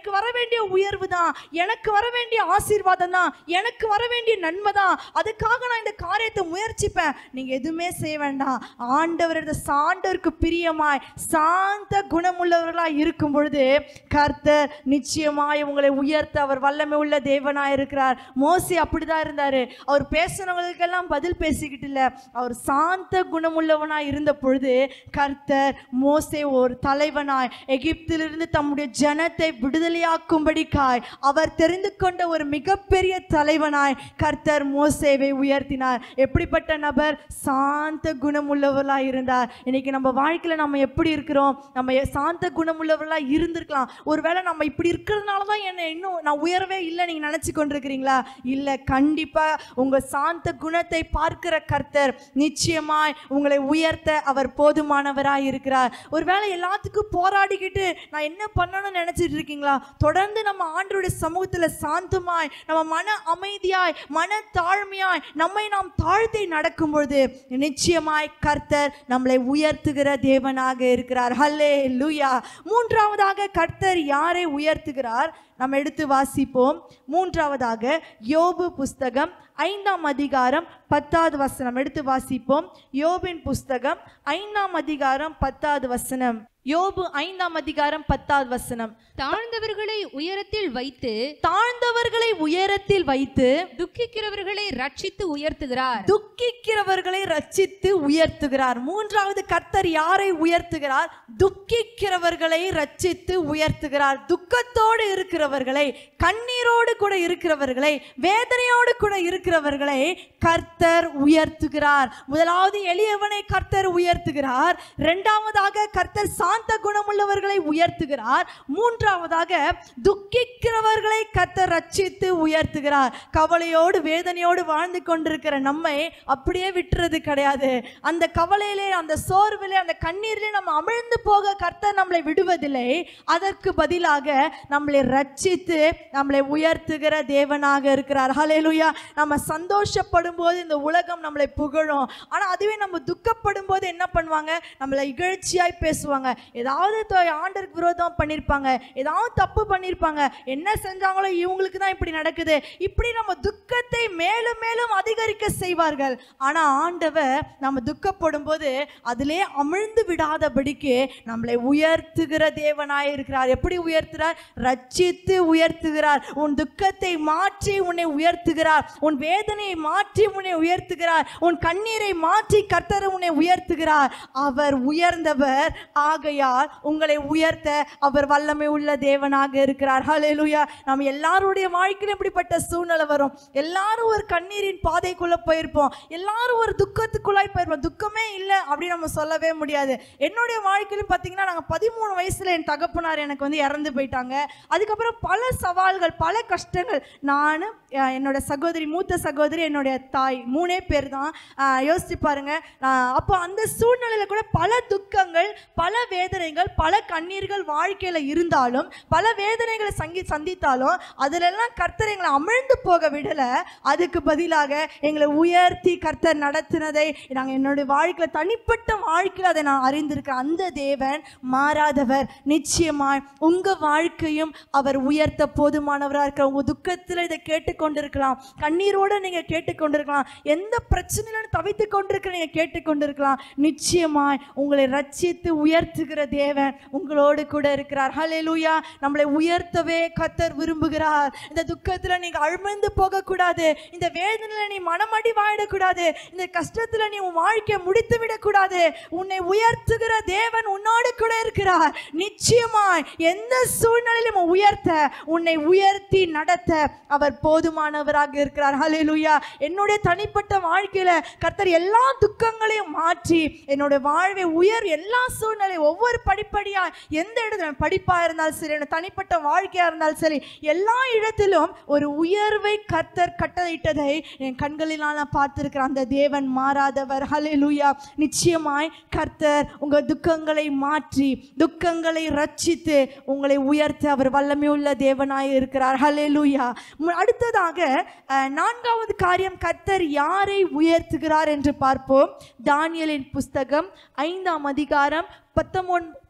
எனக்கு வர வேண்டிய உயர்வு தான் எனக்கு வர வேண்டிய ஆசீர்வாதம் தான் எனக்கு வர வேண்டிய நன்மை தான் அதுக்காக நான் இந்த காரியத்தை முயற்சிப்பேன் நீங்க எதுவுமே செய்ய வேண்டாம் ஆண்டவர் சாண்டவருக்கு பிரியமாய் சாந்த குணமுள்ளவர்களாய் இருக்கும் பொழுது கர்த்தர் நிச்சயமாய் உங்களை உயர்த்த அவர் வல்லமை உள்ள தேவனாய் இருக்கிறார் மோசி அப்படிதான் இருந்தாரு அவர் பேசுனவங்களுக்கெல்லாம் பதில் பேசிக்கிட்டு இல்ல அவர் சாந்த குணமுள்ளவனாய் இருந்த பொழுது கர்த்தர் மோசே ஒரு தலைவனாய் எகிப்திலிருந்து தம்முடைய ஜனத்தை விடுதலையாக்கும்படிக்காய் அவர் தெரிந்து கொண்ட ஒரு மிகப்பெரிய தலைவனாய் கர்த்தர் மோசேவை உயர்த்தினார் எப்படிப்பட்ட நபர் சாந்த குணமுள்ளவர்களாய் இருந்தார் இன்னைக்கு நம்ம வாழ்க்கையில நம்ம எப்படி இருக்கிறோம் நம்ம எ- சாந்த குணமுள்ளவர்களாய் இருந்திருக்கலாம் ஒருவேளை நம்ம இப்படி இருக்கிறதுனால தான் என்ன இன்னும் நான் உயரவே இல்லை நீங்க நினைச்சு கொண்டிருக்கிறீங்களா இல்ல கண்டிப்பா உங்க சாந்த குணத்தை பார்க்கிற கர்த்தர் நிச்சயமாய் உங்களை உயர்த்த அவர் போதுமானவராய் இருக்கிறார் ஒருவேளை எல்லாத்துக்கும் போராடிக்கிட்டு நான் என்ன பண்ணணும்னு நினைச்சிட்டு இருக்கீங்களா தொடர்ந்து நம்ம ஆண்டவருடைய சமூகத்துல சாந்தமாய் நம்ம மன அமைதியாய் மன தாழ்மையாய் நம்மை நாம் தாழ்த்தி நடக்கும் பொழுது நிச்சயமாய் கர்த்தர் நம்மளை உயர்த்துகிற தேவனாக இருக்கிறார் ஹல்லே லூயா மூன்றாவதாக கர்த்தர் யாரை உயர்த்துகிறார் நம்ம எடுத்து வாசிப்போம் மூன்றாவதாக யோபு புஸ்தகம் ஐந்தாம் அதிகாரம் பத்தாவது வசனம் எடுத்து வாசிப்போம் யோபின் புஸ்தகம் ஐந்தாம் அதிகாரம் பத்தாவது வசனம் யோபு ஐந்தாம் அதிகாரம் பத்தாவது வசனம் தாழ்ந்தவர்களை உயரத்தில் வைத்து தாழ்ந்தவர்களை உயரத்தில் வைத்து துக்கிக்கிறவர்களை ரட்சித்து உயர்த்துகிறார் துக்கிக்கிறவர்களை ரட்சித்து உயர்த்துகிறார் மூன்றாவது கர்த்தர் யாரை உயர்த்துகிறார் துக்கிக்கிறவர்களை ரட்சித்து உயர்த்துகிறார் துக்கத்தோடு இருக்கிறவர்களை கண்ணீரோடு கூட இருக்கிறவர்களை வேதனையோடு கூட இருக்கிறவர்களை கர்த்தர் உயர்த்துகிறார் முதலாவது எளியவனை கர்த்தர் உயர்த்துகிறார் இரண்டாவதாக கர்த்தர் சாந்த குணமுள்ளவர்களை உயர்த்துகிறார் மூன்றாவதாக துக்கிக்கிறவர்களை கர்த்தர் ரட்சித்து உயர்த்துகிறார் கவலையோடு வேதனையோடு வாழ்ந்து கொண்டிருக்கிற நம்மை அப்படியே விட்டுறது கிடையாது அந்த கவலையிலே அந்த சோர்விலே அந்த கண்ணீரிலே நம்ம அமிழ்ந்து போக கர்த்தர் நம்மளை விடுவதில்லை அதற்கு பதிலாக நம்மளை ரட்சித்து நம்மளை உயர்த்துகிற தேவனாக இருக்கிறார் ஹalleluya நம்ம சந்தோஷப்படும் போது இந்த உலகம் நம்மளை புகழும் ஆனா அதுவே நம்ம துக்கப்படும் போது என்ன பண்ணுவாங்க நம்மளை இகழ்ச்சியாய் பேசுவாங்க ஏதாவது தொ- ஆண்டருக்கு விரோதம் பண்ணியிருப்பாங்க ஏதாவது தப்பு பண்ணியிருப்பாங்க என்ன செஞ்சாங்களோ இவங்களுக்கு தான் இப்படி நடக்குது இப்படி நம்ம துக்கத்தை மேலும் மேலும் அதிகரிக்க செய்வார்கள் ஆனா ஆண்டவர் நம்ம துக்கப்படும் போது அதிலே அமிழ்ந்து விடாதபடிக்கு நம்மளை உயர்த்துகிற தேவனாய் இருக்கிறார் எப்படி உயர்த்துறார் ரட்சித்து உயர்த்துகிறார் உன் துக்கத்தை மாற்றி உன்னை உயர்த்துகிறார் உன் வேதனையை மாற்றி உன்னை உயர்த்துகிறார் உன் கண்ணீரை மாற்றி கர்த்தர் உன்னை உயர்த்துகிறார் அவர் உயர்ந்தவர் ஆகையால் உங்களை உயர்த்த அவர் வல்லமை உள்ள தேவனாக இருக்கிறார் ஹalleluya நம்ம எல்லாருடைய வாழ்க்கையிலும் இப்படிப்பட்ட சூழ்நிலை வரும் எல்லாரும் ஒரு கண்ணீரின் பாதைக்குள்ள போயிருப்போம் எல்லாரும் ஒரு துக்கத்துக்குள்ளாய் போயிருப்போம் துக்கமே இல்லை அப்படின்னு நம்ம சொல்லவே முடியாது என்னுடைய வாழ்க்கையிலும் பார்த்தீங்கன்னா நாங்கள் பதிமூணு வயசுல என் தகப்பனார் எனக்கு வந்து இறந்து போயிட்டாங்க அதுக்கப்புறம் பல சவால்கள் பல கஷ்டங்கள் நான் என்னோட சகோதரி மூத்த சகோதரி என்னுடைய தாய் மூணே பேர் தான் ஆஹ் யோசிச்சு பாருங்க ஆஹ் அப்போ அந்த சூழ்நிலையில கூட பல துக்கங்கள் பல வேதனைகள் பல கண்ணீர்கள் வாழ்க்கையில இருந்தாலும் பல வேதனைகளை சங்கி சந்தித்தாலும் அதிலெல்லாம் கர்த்தர் எங்களை அமிழ்ந்து போக விடல அதுக்கு பதிலாக எங்களை உயர்த்தி கர்த்தர் நடத்தினதை நாங்கள் என்னுடைய வாழ்க்கையில தனிப்பட்ட வாழ்க்கையில் அதை நான் அறிந்திருக்கிறேன் அந்த தேவன் மாறாதவர் நிச்சயமாய் உங்க வாழ்க்கையும் அவர் உயர்த்த போதுமானவராக இருக்கிற உங்க துக்கத்தில் இதை கேட்டுக்கொண்டிருக்கலாம் கண்ணீரோட நீங்க கேட்டுக்கொண்டிருக்கலாம் எந்த பிரச்சனையிலும் தவித்து கொண்டிருக்கிற நீங்க கேட்டுக்கொண்டிருக்கலாம் நிச்சயமாய் உங்களை ரட்சித்து உயர்த்துகிற தேவன் உங்களோடு கூட இருக்கிறார் ஹalleluya நம்மளை உயர்த்தவே கத்தர் விரும்புகிறார் இந்த துக்கத்துல நீங்க அழுமந்து போக கூடாது இந்த வேதனையில நீ மனமடி வாழக்கூடாது இந்த கஷ்டத்துல நீ உன் வாழ்க்கையை முடித்து விடக்கூடாது உன்னை உயர்த்துகிற தேவன் உன்னோடு கூட இருக்கிறார் நிச்சயமாய் எந்த சூழ்நிலையிலும் உயர்த்த உன்னை உயர்த்தி நடத்த அவர் போதுமானவராக இருக்கிறார் ஹalleluya என்னுடைய தனிப்பட்ட வாழ்க்கையில கர்த்தர் எல்லா துக்கங்களையும் மாற்றி என்னோட வாழ்வை உயர் எல்லா சூழ்நிலை ஒவ்வொரு படிப்படியா எந்த இடத்துல படிப்பா இருந்தாலும் சரி என்னோட தனிப்பட்ட வாழ்க்கையா இருந்தாலும் சரி எல்லா இடத்திலும் ஒரு உயர்வை கர்த்தர் கட்டளையிட்டதை என் கண்களினால் நான் பார்த்திருக்கிறேன் அந்த தேவன் மாறாதவர் ஹalleluya நிச்சயமாய் கர்த்தர் உங்க துக்கங்களை மாற்றி துக்கங்களை ரட்சித்து உங்களை உயர்த்த அவர் வல்லமையுள்ள தேவனாய் இருக்கிறார் ஹalleluya மு- அடுத்ததாக அஹ், நான்காவது காரியம் கர்த்தர் யாரை உயர்த்துகிறார் என்று பார்ப்போம் தானியலின் புஸ்தகம் ஐந்தாம் அதிகாரம் பத்தொன்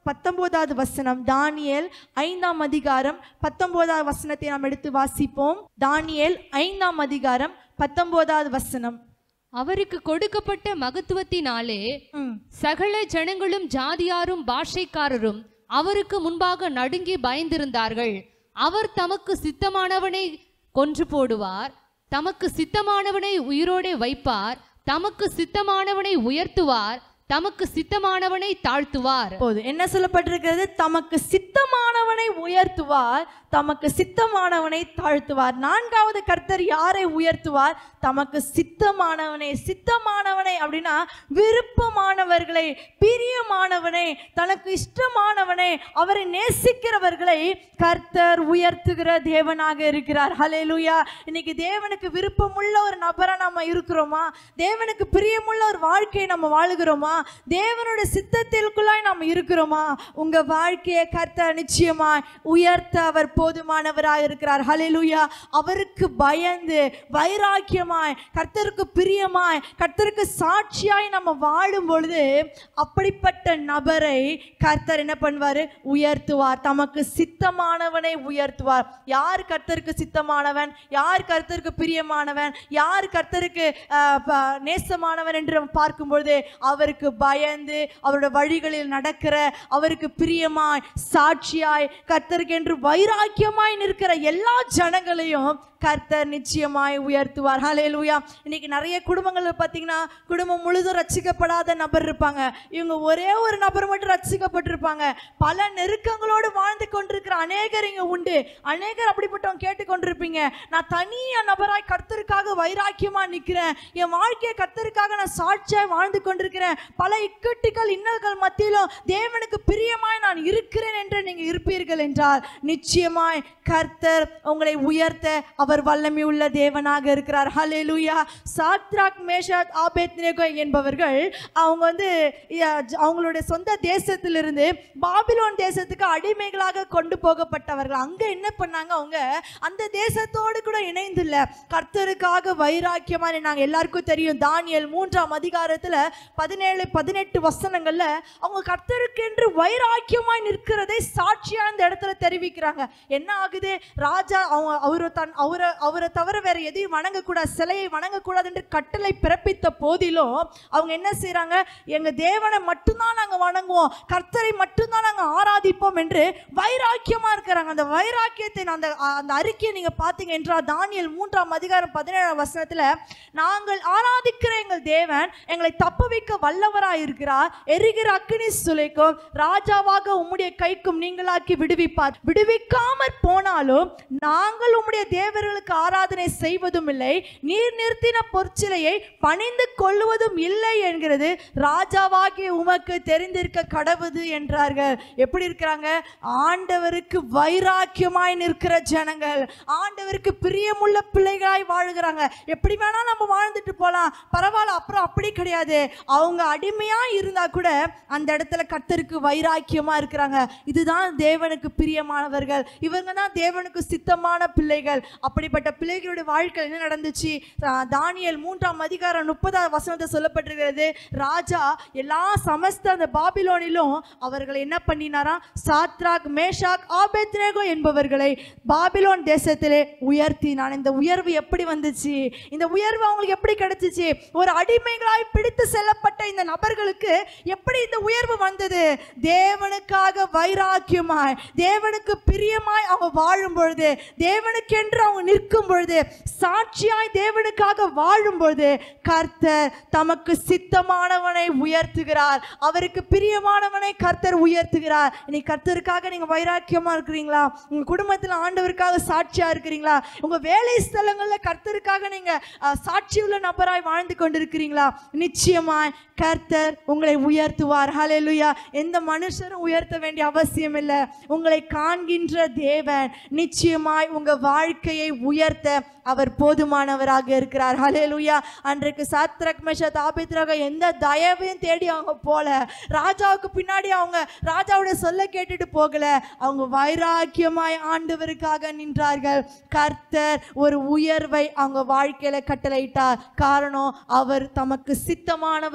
பத்தொன்பதாவது வசனம் தானியேல் ஐந்தாம் அதிகாரம் பத்தொன்பதாவது வசனத்தை நாம் எடுத்து வாசிப்போம் தானியேல் ஐந்தாம் அதிகாரம் பத்தொன்பதாவது வசனம் அவருக்கு கொடுக்கப்பட்ட மகத்துவத்தினாலே ம். சகல ஜனங்களும் ஜாதியாரும் பாஷைக்காரரும் அவருக்கு முன்பாக நடுங்கி பயந்திருந்தார்கள் அவர் தமக்கு சித்தமானவனை கொன்று போடுவார் தமக்கு சித்தமானவனை உயிரோடே வைப்பார் தமக்கு சித்தமானவனை உயர்த்துவார் தமக்கு சித்தமானவனை தாழ்த்துவார் போது என்ன சொல்லப்பட்டிருக்கிறது தமக்கு சித்தமானவனை உயர்த்துவார் தமக்கு சித்தமானவனை தாழ்த்துவார் நான்காவது கர்த்தர் யாரை உயர்த்துவார் தமக்கு சித்தமானவனை சித்தமானவனை அப்படின்னா விருப்பமானவர்களை பிரியமானவனை தனக்கு இஷ்டமானவனை அவரை நேசிக்கிறவர்களை கர்த்தர் உயர்த்துகிற தேவனாக இருக்கிறார் ஹalleluya இன்னைக்கு தேவனுக்கு விருப்பமுள்ள ஒரு நபரா நம்ம இருக்கிறோமா தேவனுக்கு பிரியமுள்ள ஒரு வாழ்க்கையை நம்ம வாழுகிறோமா தேவனுடைய சித்தத்திற்குள்ளாய் நாம் இருக்கிறோமா உங்க வாழ்க்கையை கர்த்தர் நிச்சயமாய் உயர்த்த அவர் போதுமானவராக இருக்கிறார் ஹalleluya அவருக்கு பயந்து வைராக்கியமாய் கர்த்தருக்கு பிரியமாய் கர்த்தருக்கு சாட்சியாய் நம்ம வாழும் பொழுது அப்படிப்பட்ட நபரை கர்த்தர் என்ன பண்ணுவாரு உயர்த்துவார் தமக்கு சித்தமானவனை உயர்த்துவார் யார் கர்த்தருக்கு சித்தமானவன் யார் கர்த்தருக்கு பிரியமானவன் யார் கர்த்தருக்கு ஆஹ், ப- நேசமானவன் என்று நம்ம பார்க்கும் பொழுது அவருக்கு பயந்து அவருடைய வழிகளில் நடக்கிற அவருக்கு பிரியமாய் சாட்சியாய் கர்த்தருக்கு என்று வைராக்கியமாய் நிற்கிற எல்லா ஜனங்களையும் கர்த்தர் நிச்சயமாய் உயர்த்துவார் ஹalleluya இன்னைக்கு நிறைய குடும்பங்கள்ல பார்த்தீங்கன்னா குடும்பம் முழுதும் ரட்சிக்கப்படாத நபர் இருப்பாங்க இவங்க ஒரே ஒரு நபர் மட்டும் ரட்சிக்கப்பட்டிருப்பாங்க பல நெருக்கங்களோடு வாழ்ந்து கொண்டிருக்கிற அநேகர் இங்க உண்டு அநேகர் அப்படிப்பட்டவங்க கேட்டுக்கொண்டிருப்பீங்க நான் தனியா நபராய் கர்த்தருக்காக வைராக்கியமா நிக்கிறேன் என் வாழ்க்கையை கர்த்தருக்காக நான் சாட்சியாய் வாழ்ந்து கொண்டிருக்கிறேன் பல இக்கட்டுகள் இன்னல்கள் மத்தியிலும் தேவனுக்கு பிரியமாய் நான் இருக்கிறேன் என்று நீங்க இருப்பீர்கள் என்றால் நிச்சயமாய் கர்த்தர் உங்களை உயர்த்த அவர் வல்லமை உள்ள தேவனாக இருக்கிறார் ஹalleluya சாத்ராக் மேஷாக் ஆபேத்நேகோ என்பவர்கள் அவங்க வந்து அஹ், ஜ- அவங்களுடைய சொந்த தேசத்திலிருந்து பாபிலோன் தேசத்துக்கு அடிமைகளாக கொண்டு போகப்பட்டவர்கள் அங்க என்ன பண்ணாங்க அவங்க அந்த தேசத்தோடு கூட இணைந்தில்ல கர்த்தருக்காக வைராக்கியமா நாங்க எல்லாருக்கும் தெரியும் தானியேல் மூன்றாம் அதிகாரத்துல பதினேழு பதினெட்டு வசனங்கள்ல அவங்க கர்த்தருக்கென்று வைராக்கியமாய் நிற்கிறதை சாட்சியா இந்த இடத்துல தெரிவிக்கிறாங்க என்ன ஆகுது ராஜா அவங்க அவரை தன் அவரை அவரை தவிர வேற எதையும் வணங்கக்கூடாது சிலையை வணங்கக்கூடாது என்று கட்டளை பிறப்பித்த போதிலும் அவங்க என்ன செய்றாங்க எங்க தேவனை மட்டும்தான் நாங்க வணங்குவோம் கர்த்தரை மட்டும்தான் நாங்க ஆராதிப்போம் என்று வைராக்கியமா இருக்கிறாங்க அந்த வைராக்கியத்தை அந்த அந்த அறிக்கையை நீங்க பார்த்தீங்க என்றால் தானியேல் மூன்றாம் அதிகாரம் பதினேழாம் வசனத்துல நாங்கள் ஆராதிக்கிற எங்கள் தேவன் எங்களை தப்புவிக்க வல்லவராய் இருக்கிறார் எரிகிற அக்கினி சுலைக்கும் ராஜாவாக உம்முடைய கைக்கும் நீங்களாக்கி விடுவிப்பார் விடுவிக்காமற் போனாலும் நாங்கள் உம்முடைய தேவர்களுக்கு ஆராதனை செய்வதும் இல்லை நீர் நிறுத்தின பொற்சிலையை பணிந்து கொள்வதும் இல்லை என்கிறது ராஜாவாகிய உமக்கு தெரிந்திருக்க கடவுது என்றார்கள் எப்படி இருக்கிறாங்க ஆண்டவருக்கு வைராக்கியமாய் நிற்கிற ஜனங்கள் ஆண்டவருக்கு பிரியமுள்ள பிள்ளைகளாய் வாழுகிறாங்க எப்படி வேணா நம்ம வாழ்ந்துட்டு போலாம் பரவாயில்ல அப்புறம் அப்படி கிடையாது அவங்க அடிமையா இருந்தா கூட அந்த இடத்துல கர்த்தருக்கு வைராக்கியமா இருக்கிறாங்க இதுதான் தேவனுக்கு பிரியமானவர்கள் இவங்க தான் தேவனுக்கு சித்தமான பிள்ளைகள் அப்படிப்பட்ட பிள்ளைகளுடைய வாழ்க்கை என்ன நடந்துச்சு ஆஹ் தானியேல் மூன்றாம் அதிகாரம் முப்பதாவது வசனத்தை சொல்லப்பட்டிருக்கிறது ராஜா எல்லா சமஸ்த அந்த பாபிலோனிலும் அவர்களை என்ன பண்ணினாராம் சாத்ராக் மேஷாக் ஆபேத்ரேகோ என்பவர்களை பாபிலோன் தேசத்திலே உயர்த்தினான் இந்த உயர்வு எப்படி வந்துச்சு இந்த உயர்வு அவங்களுக்கு எப்படி கிடைச்சிச்சு ஒரு அடிமைகளாய் பிடித்து செல்லப்பட்ட இந்த நபர்களுக்கு எப்படி இந்த உயர்வு வந்தது தேவனுக்காக வைராக்கியமாய் தேவனுக்கு பிரியமாய் அவங்க வாழும் பொழுது தேவனுக்கென்று அவங்க நிற்கும் பொழுது சாட்சியாய் தேவனுக்காக வாழும் பொழுது கர்த்தர் தமக்கு சித்தமானவனை உயர்த்துகிறார் அவருக்கு பிரியமானவனை கர்த்தர் உயர்த்துகிறார் இன்னைக்கு கர்த்தருக்காக நீங்க வைராக்கியமா இருக்கிறீங்களா உங்க குடும்பத்தில் ஆண்டவருக்காக சாட்சியா இருக்கிறீங்களா உங்க வேலை ஸ்தலங்கள்ல கர்த்தருக்காக நீங்க அஹ், சாட்சியுள்ள நபராய் வாழ்ந்து கொண்டிருக்கிறீங்களா நிச்சயமாய் கர்த்தர் உங்களை உயர்த்துவார் ஹalleluya எந்த மனுஷரும் உயர்த்த வேண்டிய அவசியம் இல்லை உங்களை காண்கின்ற தேவன் நிச்சயமாய் உங்க வாழ்க்கையை உயர்த்த அவர் போதுமானவராக இருக்கிறார் ஹalleluya அன்றைக்கு சாத்ரக் மெஷத் ஆபேத்ராக எந்த தயவையும் தேடி அவங்க போல ராஜாவுக்கு பின்னாடி அவங்க ராஜாவுடைய சொல்ல கேட்டுட்டு போகல அவங்க வைராக்கியமாய் ஆண்டவருக்காக நின்றார்கள் கர்த்தர் ஒரு உயர்வை அவங்க வாழ்க்கையில கட்டளையிட்டார் காரணம் அவர் தமக்கு சித்தமானவர்களை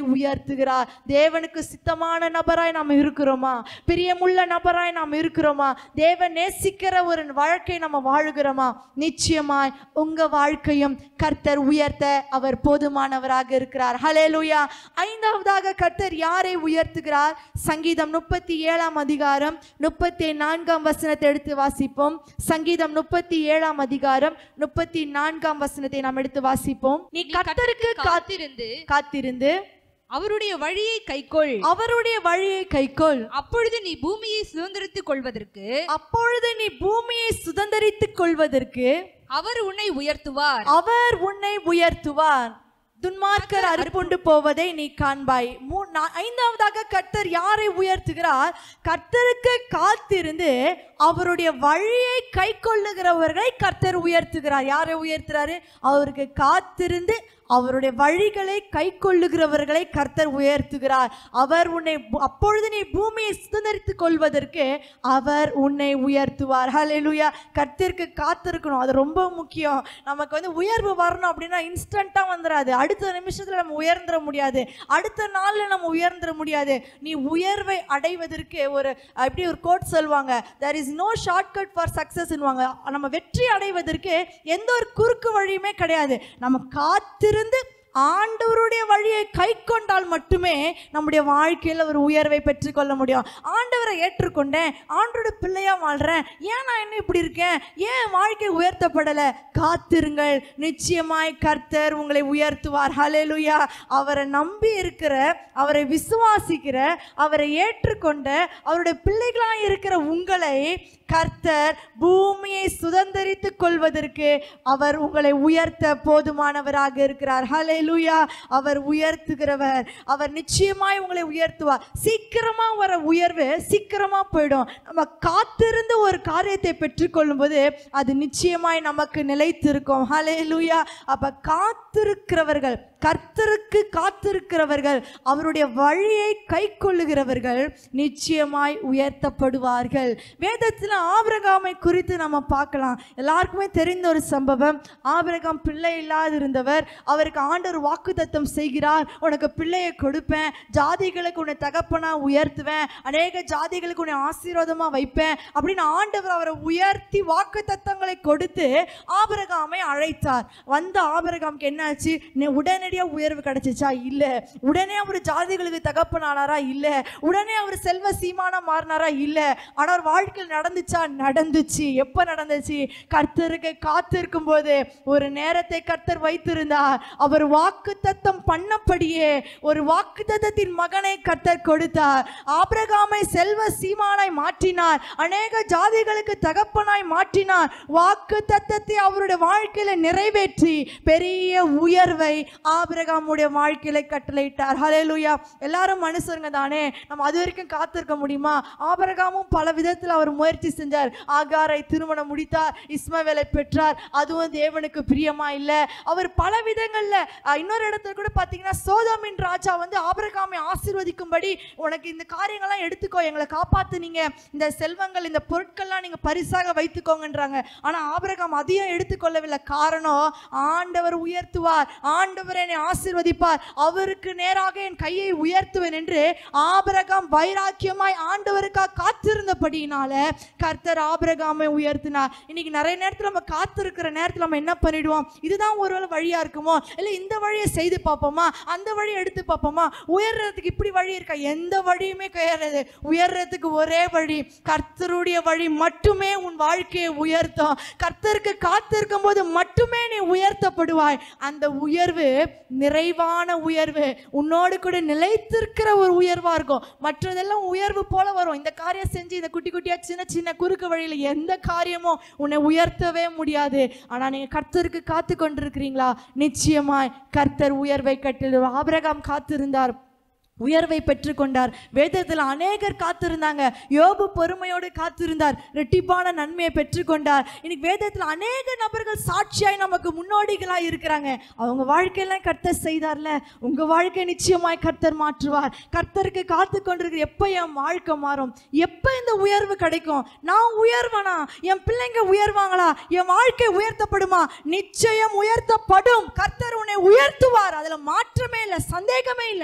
உயர்த்துகிறார் தேவனுக்கு சித்தமான நபராய் நாம் இருக்கிறோமா பிரியமுள்ள நபராய் நாம் இருக்கிறோமா தேவன் நேசிக்கிற ஒரு வாழ்க்கை நம்ம வாழுகிறோமா நிச்சயமாய் உங்க வாழ்க்கையும் கர்த்தர் உயர்த்த அவர் போதுமானவராக இருக்கிறார் ஹalleluya ஐந்தாவதாக கர்த்தர் யாரை உயர்த்துகிறார் சங்கீதம் முப்பத்தி ஏழாம் அதிகாரம் முப்பத்தி நான்காம் வசனத்தை எடுத்து வாசிப்போம் சங்கீதம் முப்பத்தி ஏழாம் அதிகாரம் முப்பத்தி நான்காம் வசனத்தை நாம் எடுத்து வாசிப்போம் நீ கர்த்தருக்கு காத்து காத்திருந்து காத்திருந்து அவருடைய வழியை கைக்கொள் அவருடைய வழியை கைக்கொள் அப்பொழுது நீ பூமியை சுதந்திரித்துக் கொள்வதற்கு அப்பொழுது நீ பூமியை சுதந்தரித்துக் கொள்வதற்கு அவர் உன்னை உயர்த்துவார் அவர் உன்னை உயர்த்துவார் துன்மார்க்கர் அறுப்புண்டு போவதை நீ காண்பாய் மூ நா- ஐந்தாவதாக கர்த்தர் யாரை உயர்த்துகிறார் கர்த்தருக்கு காத்திருந்து அவருடைய வழியை கை கொள்ளுகிறவர்களை கர்த்தர் உயர்த்துகிறார் யாரை உயர்த்துறாரு அவருக்கு காத்திருந்து அவருடைய வழிகளை கை கொள்ளுகிறவர்களை கர்த்தர் உயர்த்துகிறார் அவர் உன்னை பூ- அப்பொழுது நீ பூமியை சுதந்திரித்துக் கொள்வதற்கு அவர் உன்னை உயர்த்துவார் ஹalleluya கர்த்தருக்கு காத்திருக்கணும் அது ரொம்ப முக்கியம் நமக்கு வந்து உயர்வு வரணும் அப்படின்னா இன்ஸ்டண்டா வந்துடாது அடுத்த நிமிஷத்துல நம்ம உயர்ந்துட முடியாது அடுத்த நாள்ல நம்ம உயர்ந்துட முடியாது நீ உயர்வை அடைவதற்கு ஒரு அப்படி ஒரு கோட் சொல்லுவாங்க there is no shortcut for சக்சஸ்ன்னுவாங்க நம்ம வெற்றி அடைவதற்கு எந்த ஒரு குறுக்கு வழியுமே கிடையாது நம்ம காத்திருந்து ஆண்டவருடைய வழியை கை கொண்டால் மட்டுமே நம்முடைய வாழ்க்கையில் ஒரு உயர்வை பெற்றுக்கொள்ள முடியும் ஆண்டவரை ஏற்றுக்கொண்டேன் ஆண்டோட பிள்ளையா வாழ்றேன் ஏன் நான் என்ன இப்படி இருக்கேன் ஏன் என் வாழ்க்கை உயர்த்தப்படலை காத்திருங்கள் நிச்சயமாய் கர்த்தர் உங்களை உயர்த்துவார் ஹalleluya அவரை நம்பி இருக்கிற அவரை விசுவாசிக்கிற அவரை ஏற்றுக்கொண்ட அவருடைய பிள்ளைகளாய் இருக்கிற உங்களை கர்த்தர் பூமியை சுதந்தரித்துக் கொள்வதற்கு அவர் உங்களை உயர்த்த போதுமானவராக இருக்கிறார் ஹalleluya அவர் உயர்த்துகிறவர் அவர் நிச்சயமாய் உங்களை உயர்த்துவார் சீக்கிரமா வர உயர்வு சீக்கிரமா போயிடும் நம்ம காத்திருந்து ஒரு காரியத்தை பெற்றுக்கொள்ளும்போது அது நிச்சயமாய் நமக்கு நிலைத்திருக்கும் ஹalleluya அப்ப காத்திருக்கிறவர்கள் கர்த்தருக்கு காத்திருக்கிறவர்கள் அவருடைய வழியை கை கொள்ளுகிறவர்கள் நிச்சயமாய் உயர்த்தப்படுவார்கள் வேதத்தில் ஆபிரகாமை குறித்து நம்ம பார்க்கலாம் எல்லாருக்குமே தெரிந்த ஒரு சம்பவம் ஆபிரகாம் பிள்ளை இல்லாதிருந்தவர் அவருக்கு ஆண்டவர் வாக்குத்தத்தம் செய்கிறார் உனக்கு பிள்ளையை கொடுப்பேன் ஜாதிகளுக்கு உன்னை தகப்பனா உயர்த்துவேன் அநேக ஜாதிகளுக்கு உன்னை ஆசீர்வாதமா வைப்பேன் அப்படின்னு ஆண்டவர் அவரை உயர்த்தி வாக்குத்தத்தங்களை கொடுத்து ஆபிரகாமை அழைத்தார் வந்த ஆபிரகாமுக்கு என்னாச்சு நெ- உடனடியா உயர்வு கிடைச்சிச்சா இல்ல உடனே அவர் ஜாதிகளுக்கு தகப்பனானாரா இல்ல உடனே அவர் செல்வ சீமானா மாறினாரா இல்ல ஆனா அவர் வாழ்க்கையில் நடந்துச்சா நடந்துச்சு எப்ப நடந்துச்சு கர்த்தருக்கு காத்திருக்கும் போது ஒரு நேரத்தை கர்த்தர் வைத்திருந்தார் அவர் வாக்குத்தத்தம் பண்ணபடியே ஒரு வாக்குத்தத்தத்தின் மகனை கர்த்தர் கொடுத்தார் ஆபிரகாமை செல்வ சீமானாய் மாற்றினார் அநேக ஜாதிகளுக்கு தகப்பனாய் மாற்றினார் வாக்கு தத்தத்தை அவருடைய வாழ்க்கையில நிறைவேற்றி பெரிய உயர்வை ஆபிரகாமுடைய வாழ்க்கையில கட்டளையிட்டார் ஹalleluya எல்லாரும் மனுஷருங்க தானே நம்ம அது வரைக்கும் காத்திருக்க முடியுமா ஆபிரகாமும் பல விதத்தில் அவர் முயற்சி செஞ்சார் ஆகாரை திருமணம் முடித்தார் இஸ்மவேலை பெற்றார் அதுவும் தேவனுக்கு பிரியமா இல்ல அவர் பல விதங்கள்ல அஹ், இன்னொரு இடத்துல கூட பாத்தீங்கன்னா சோதோமின் ராஜா வந்து ஆபிரகாமை ஆசீர்வதிக்கும்படி உனக்கு இந்த காரியங்கள்லாம் எடுத்துக்கோ எங்களை காப்பாத்துனீங்க இந்த செல்வங்கள் இந்த பொருட்கள்லாம் நீங்க பரிசாக வைத்துக்கோங்கன்றாங்க ஆனா ஆபிரகாம் அதையும் எடுத்துக்கொள்ளவில்லை காரணம் ஆண்டவர் உயர்த்துவார் ஆண்டவர் என்னை ஆசீர்வதிப்பார் அவருக்கு நேராக என் கையை உயர்த்துவேன் என்று ஆபிரகாம் வைராக்கியமாய் ஆண்டவருக்காக காத்திருந்தபடியினால கர்த்தர் ஆபிரகாமை உயர்த்தினார் இன்னைக்கு நிறைய நேரத்துல நம்ம காத்திருக்கிற நேரத்துல நம்ம என்ன பண்ணிடுவோம் இதுதான் ஒருவேளை வழியா இருக்குமோ இல்ல இந்த வழியை செய்து பார்ப்போமா அந்த வழியை எடுத்து பார்ப்போமா உயர்றதுக்கு இப்படி வழி இருக்கா எந்த வழியுமே கிடையாது உயர்றதுக்கு ஒரே வழி கர்த்தருடைய வழி மட்டுமே உன் வாழ்க்கையை உயர்த்தும் கர்த்தருக்கு காத்திருக்கும் போது மட்டுமே நீ உயர்த்தப்படுவாய் அந்த உயர்வு நிறைவான உயர்வு உன்னோடு கூட நிலைத்திருக்கிற ஒரு உயர்வா இருக்கும் மற்றதெல்லாம் உயர்வு போல வரும் இந்த காரியம் செஞ்சு இந்த குட்டி குட்டியா சின்ன சின்ன குறுக்கு வழியில எந்த காரியமும் உன்னை உயர்த்தவே முடியாது ஆனா நீங்க கர்த்தருக்கு காத்து கொண்டிருக்கிறீங்களா நிச்சயமாய் கர்த்தர் உயர்வை கட்டில் ஆபிரகாம் காத்திருந்தார் உயர்வை பெற்றுக்கொண்டார் வேதத்தில் அநேகர் காத்திருந்தாங்க யோபு பொறுமையோடு காத்திருந்தார் ரெட்டிப்பான நன்மையை பெற்றுக்கொண்டார் இன்னைக்கு வேதத்தில் அநேக நபர்கள் சாட்சியாய் நமக்கு முன்னோடிகளாய் இருக்கிறாங்க அவங்க வாழ்க்கையெல்லாம் கர்த்தர் செய்தார்ல உங்க வாழ்க்கை நிச்சயமாய் கர்த்தர் மாற்றுவார் கர்த்தருக்கு காத்து கொண்டிருக்கிற எப்ப என் வாழ்க்கை மாறும் எப்ப இந்த உயர்வு கிடைக்கும் நான் உயர்வனா என் பிள்ளைங்க உயர்வாங்களா என் வாழ்க்கை உயர்த்தப்படுமா நிச்சயம் உயர்த்தப்படும் கர்த்தர் உன்னை உயர்த்துவார் அதுல மாற்றமே இல்லை சந்தேகமே இல்லை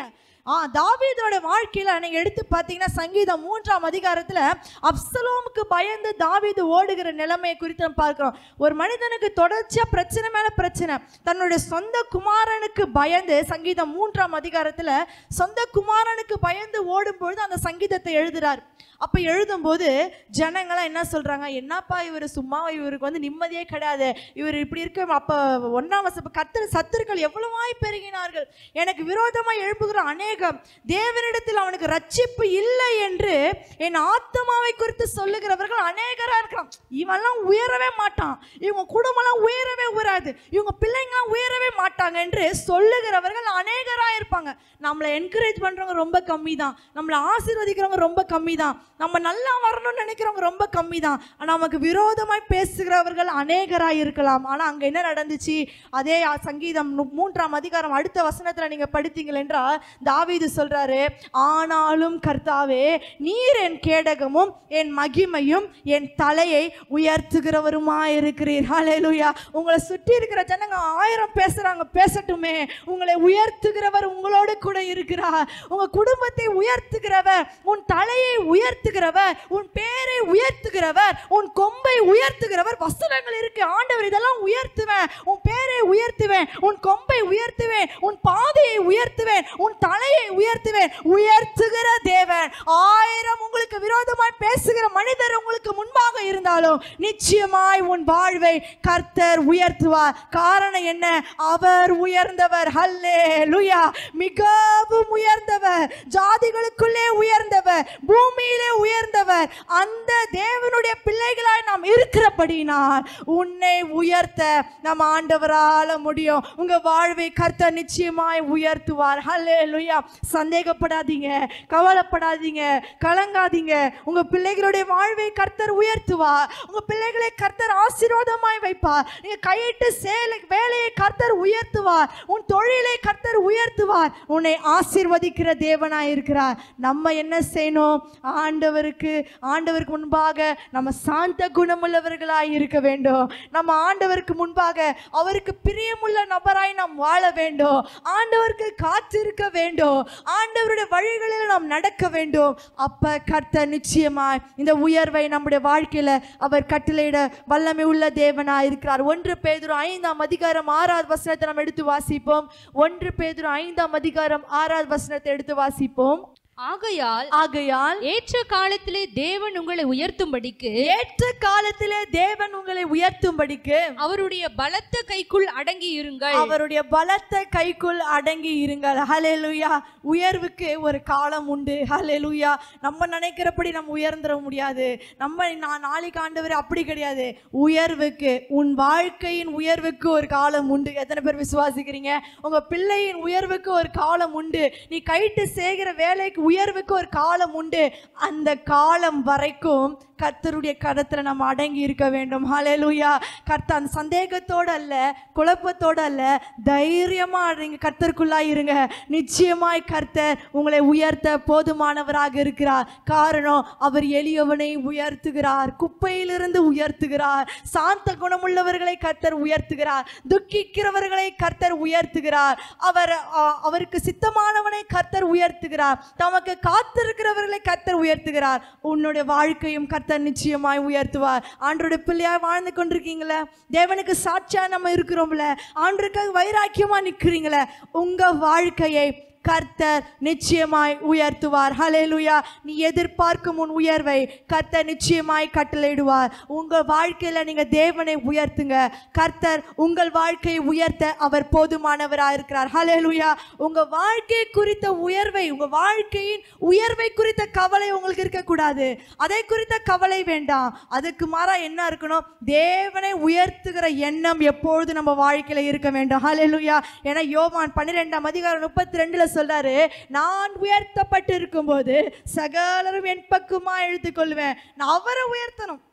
ஆ தாவீதோட வாழ்க்கையில நீங்க எடுத்து பார்த்தீங்கன்னா சங்கீதம் மூன்றாம் அதிகாரத்துல அப்சலோமுக்கு பயந்து தாவீது ஓடுகிற நிலைமையை குறித்து நம்ம பார்க்கிறோம் ஒரு மனிதனுக்கு தொடர்ச்சியா பிரச்சனை மேல பிரச்சனை தன்னுடைய சொந்த குமாரனுக்கு பயந்து சங்கீதம் மூன்றாம் அதிகாரத்துல சொந்த குமாரனுக்கு பயந்து ஓடும்பொழுது அந்த சங்கீதத்தை எழுதுறார் அப்ப எழுதும்போது ஜனங்களாம் என்ன சொல்றாங்க என்னப்பா இவர் சும்மா இவருக்கு வந்து நிம்மதியே கிடையாது இவர் இப்படி இருக்க அப்ப ஒன்னாம் வசப்ப கத்தர் சத்துருக்கள் எவ்வளவாய் பெருகினார்கள் எனக்கு விரோதமாய் எழுப்புகிற அநேகம் தேவனிடத்தில் அவனுக்கு ரட்சிப்பு இல்லை என்று என் ஆத்மாவை குறித்து சொல்லுகிறவர்கள் அநேகரா இருக்கிறான் இவன்லாம் உயரவே மாட்டான் இவங்க குடும்பம்லாம் உயரவே உயராது இவங்க பிள்ளைங்களாம் உயரவே மாட்டாங்க என்று சொல்லுகிறவர்கள் அநேகரா இருப்பாங்க நம்மளை என்கரேஜ் பண்றவங்க ரொம்ப கம்மி தான் நம்மளை ஆசீர்வதிக்கிறவங்க ரொம்ப கம்மி தான் நம்ம நல்லா வரணும்னு நினைக்கிறவங்க ரொம்ப கம்மி தான் ஆனா நமக்கு விரோதமாய் பேசுகிறவர்கள் அநேகராய் இருக்கலாம் ஆனா அங்க என்ன நடந்துச்சு அதே ஆ- சங்கீதம் நு- மூன்றாம் அதிகாரம் அடுத்த வசனத்துல நீங்க படித்தீங்கள் என்றால் தாவீது சொல்றாரு ஆனாலும் கர்த்தாவே நீர் என் கேடகமும் என் மகிமையும் என் தலையை உயர்த்துகிறவருமா இருக்கிறீர் ஹalleluya உங்களை சுற்றி இருக்கிற ஜனங்க ஆயிரம் பேசுறாங்க பேசட்டுமே உங்களை உயர்த்துகிறவர் உங்களோடு கூட இருக்கிறார் உங்க குடும்பத்தை உயர்த்துகிறவர் உன் தலையை உயர்த்துகிறவர் உன் பேரை உயர்த்துகிறவர் உன் கொம்பை உயர்த்துகிறவர் வசனங்கள் இருக்கு ஆண்டவர் இதெல்லாம் உயர்த்துவேன் உன் பேரை உயர்த்துவேன் உன் கொம்பை உயர்த்துவேன் உன் பாதையை உயர்த்துவேன் உன் தலையை உயர்த்துவேன் உயர்த்துகிற தேவன் ஆயிரம் உங்களுக்கு விரோதமாய் பேசுகிற மனிதர் உங்களுக்கு முன்பாக இருந்தாலும் நிச்சயமாய் உன் வாழ்வை கர்த்தர் உயர்த்துவார் காரணம் என்ன அவர் உயர்ந்தவர் ஹல்லே லுயா மிகவும் உயர்ந்தவர் ஜாதிகளுக்குள்ளே உயர்ந்தவர் பூமியிலே உயர்ந்தவர் அந்த தேவனுடைய பிள்ளைகளாய் நாம் இருக்கிறபடினால் உன்னை உயர்த்த நம்ம ஆண்டவரால முடியும் உங்க வாழ்வை கர்த்தர் நிச்சயமாய் உயர்த்துவார் ஹல்லே லுயா சந்தேகப்படாதீங்க கவலைப்படாதீங்க கலங்காதீங்க உங்க பிள்ளைகளுடைய வாழ்வை கர்த்தர் உயர்த்துவார் உங்க பிள்ளைகளை கர்த்தர் ஆசீர்வாதமாய் வைப்பார் நீங்க கையிட்டு சேலை வேலையை கர்த்தர் உயர்த்துவார் உன் தொழிலை கர்த்தர் உயர்த்துவார் உன்னை ஆசீர்வதிக்கிற தேவனாய் இருக்கிறார் நம்ம என்ன செய்யணும் ஆண்டவருக்கு ஆண்டவருக்கு முன்பாக நம்ம சாந்த குணமுள்ளவர்களாய் இருக்க வேண்டும் நம்ம ஆண்டவருக்கு முன்பாக அவருக்கு பிரியமுள்ள நபராய் நாம் வாழ வேண்டும் ஆண்டவருக்கு காத்திருக்க வேண்டும் ஆண்டவருடைய வழிகளில் நாம் நடக்க வேண்டும் அப்ப கர்த்தர் நிச்சயமாய் இந்த உயர்வை நம்முடைய வாழ்க்கையில அவர் கட்டளையிட வல்லமை உள்ள தேவனா இருக்கிறார் ஒன்று பேதுரு ஐந்தாம் அதிகாரம் ஆறாவது வசனத்தை நாம் எடுத்து வாசிப்போம் ஒன்று பேதுரு ஐந்தாம் அதிகாரம் ஆறாவது வசனத்தை எடுத்து வாசிப்போம் ஆகையால் ஆகையால் ஏற்ற காலத்திலே தேவன் உங்களை உயர்த்தும்படிக்கு ஏற்ற காலத்திலே தேவன் உங்களை உயர்த்தும்படிக்கு அவருடைய பலத்த கைக்குள் அடங்கி இருங்கள் அவருடைய பலத்த கைக்குள் அடங்கி இருங்கள் ஹalleluya உயர்வுக்கு ஒரு காலம் உண்டு ஹalleluya நம்ம நினைக்கிறபடி நம்ம உயர்ந்துட முடியாது நம்ம நான் நாளைக்கு ஆண்டவர் அப்படி கிடையாது உயர்வுக்கு உன் வாழ்க்கையின் உயர்வுக்கு ஒரு காலம் உண்டு எத்தனை பேர் விசுவாசிக்கிறீங்க உங்க பிள்ளையின் உயர்வுக்கு ஒரு காலம் உண்டு நீ கைட்டு செய்கிற வேலைக்கு உயர்வுக்கு ஒரு காலம் உண்டு அந்த காலம் வரைக்கும் கர்த்தருடைய கரத்துல நம்ம அடங்கி இருக்க வேண்டும் ஹalleluya கர்த்தர் அந்த சந்தேகத்தோட அல்ல குழப்பத்தோட அல்ல தைரியமா நீங்க கர்த்தருக்குள்ளாய் இருங்க நிச்சயமாய் கர்த்தர் உங்களை உயர்த்த போதுமானவராக இருக்கிறார் காரணம் அவர் எளியவனை உயர்த்துகிறார் குப்பையிலிருந்து உயர்த்துகிறார் சாந்த குணமுள்ளவர்களை கர்த்தர் உயர்த்துகிறார் துக்கிக்கிறவர்களை கர்த்தர் உயர்த்துகிறார் அவர் ஆ, அவருக்கு சித்தமானவனை கர்த்தர் உயர்த்துகிறார் தமக்கு காத்திருக்கிறவர்களை கர்த்தர் உயர்த்துகிறார் உன்னுடைய வாழ்க்கையும் கர்த்தர் நிச்சயமாய் உயர்த்துவார் ஆண்டோட பிள்ளையாய் வாழ்ந்து கொண்டிருக்கீங்களே தேவனுக்கு சாட்சியா நம்ம இருக்கிறோம்ல ஆண்டருக்காக வைராக்கியமா நிக்கிறீங்களே உங்க வாழ்க்கையை கர்த்தர் நிச்சயமாய் உயர்த்துவார் ஹalleluya நீ எதிர்பார்க்கும் உன் உயர்வை கர்த்தர் நிச்சயமாய் கட்டளையிடுவார் உங்க வாழ்க்கையில நீங்க தேவனை உயர்த்துங்க கர்த்தர் உங்கள் வாழ்க்கையை உயர்த்த அவர் போதுமானவராக இருக்கிறார் ஹalleluya உங்க வாழ்க்கை குறித்த உயர்வை உங்க வாழ்க்கையின் உயர்வை குறித்த கவலை உங்களுக்கு இருக்கக்கூடாது அதை குறித்த கவலை வேண்டாம் அதுக்கு மாறா என்ன இருக்கணும் தேவனை உயர்த்துகிற எண்ணம் எப்பொழுது நம்ம வாழ்க்கையில இருக்க வேண்டும் ஹalleluya ஏன்னா யோவான் பன்னிரெண்டாம் அதிகாரம் முப்பத்தி ரெண்டுல சொல்றாரு நான் உயர்த்தப்பட்டு இருக்கும்போது சகலரும் என் பக்கமா எழுத்துக்கொள்வேன் நான் அவரை உயர்த்தணும்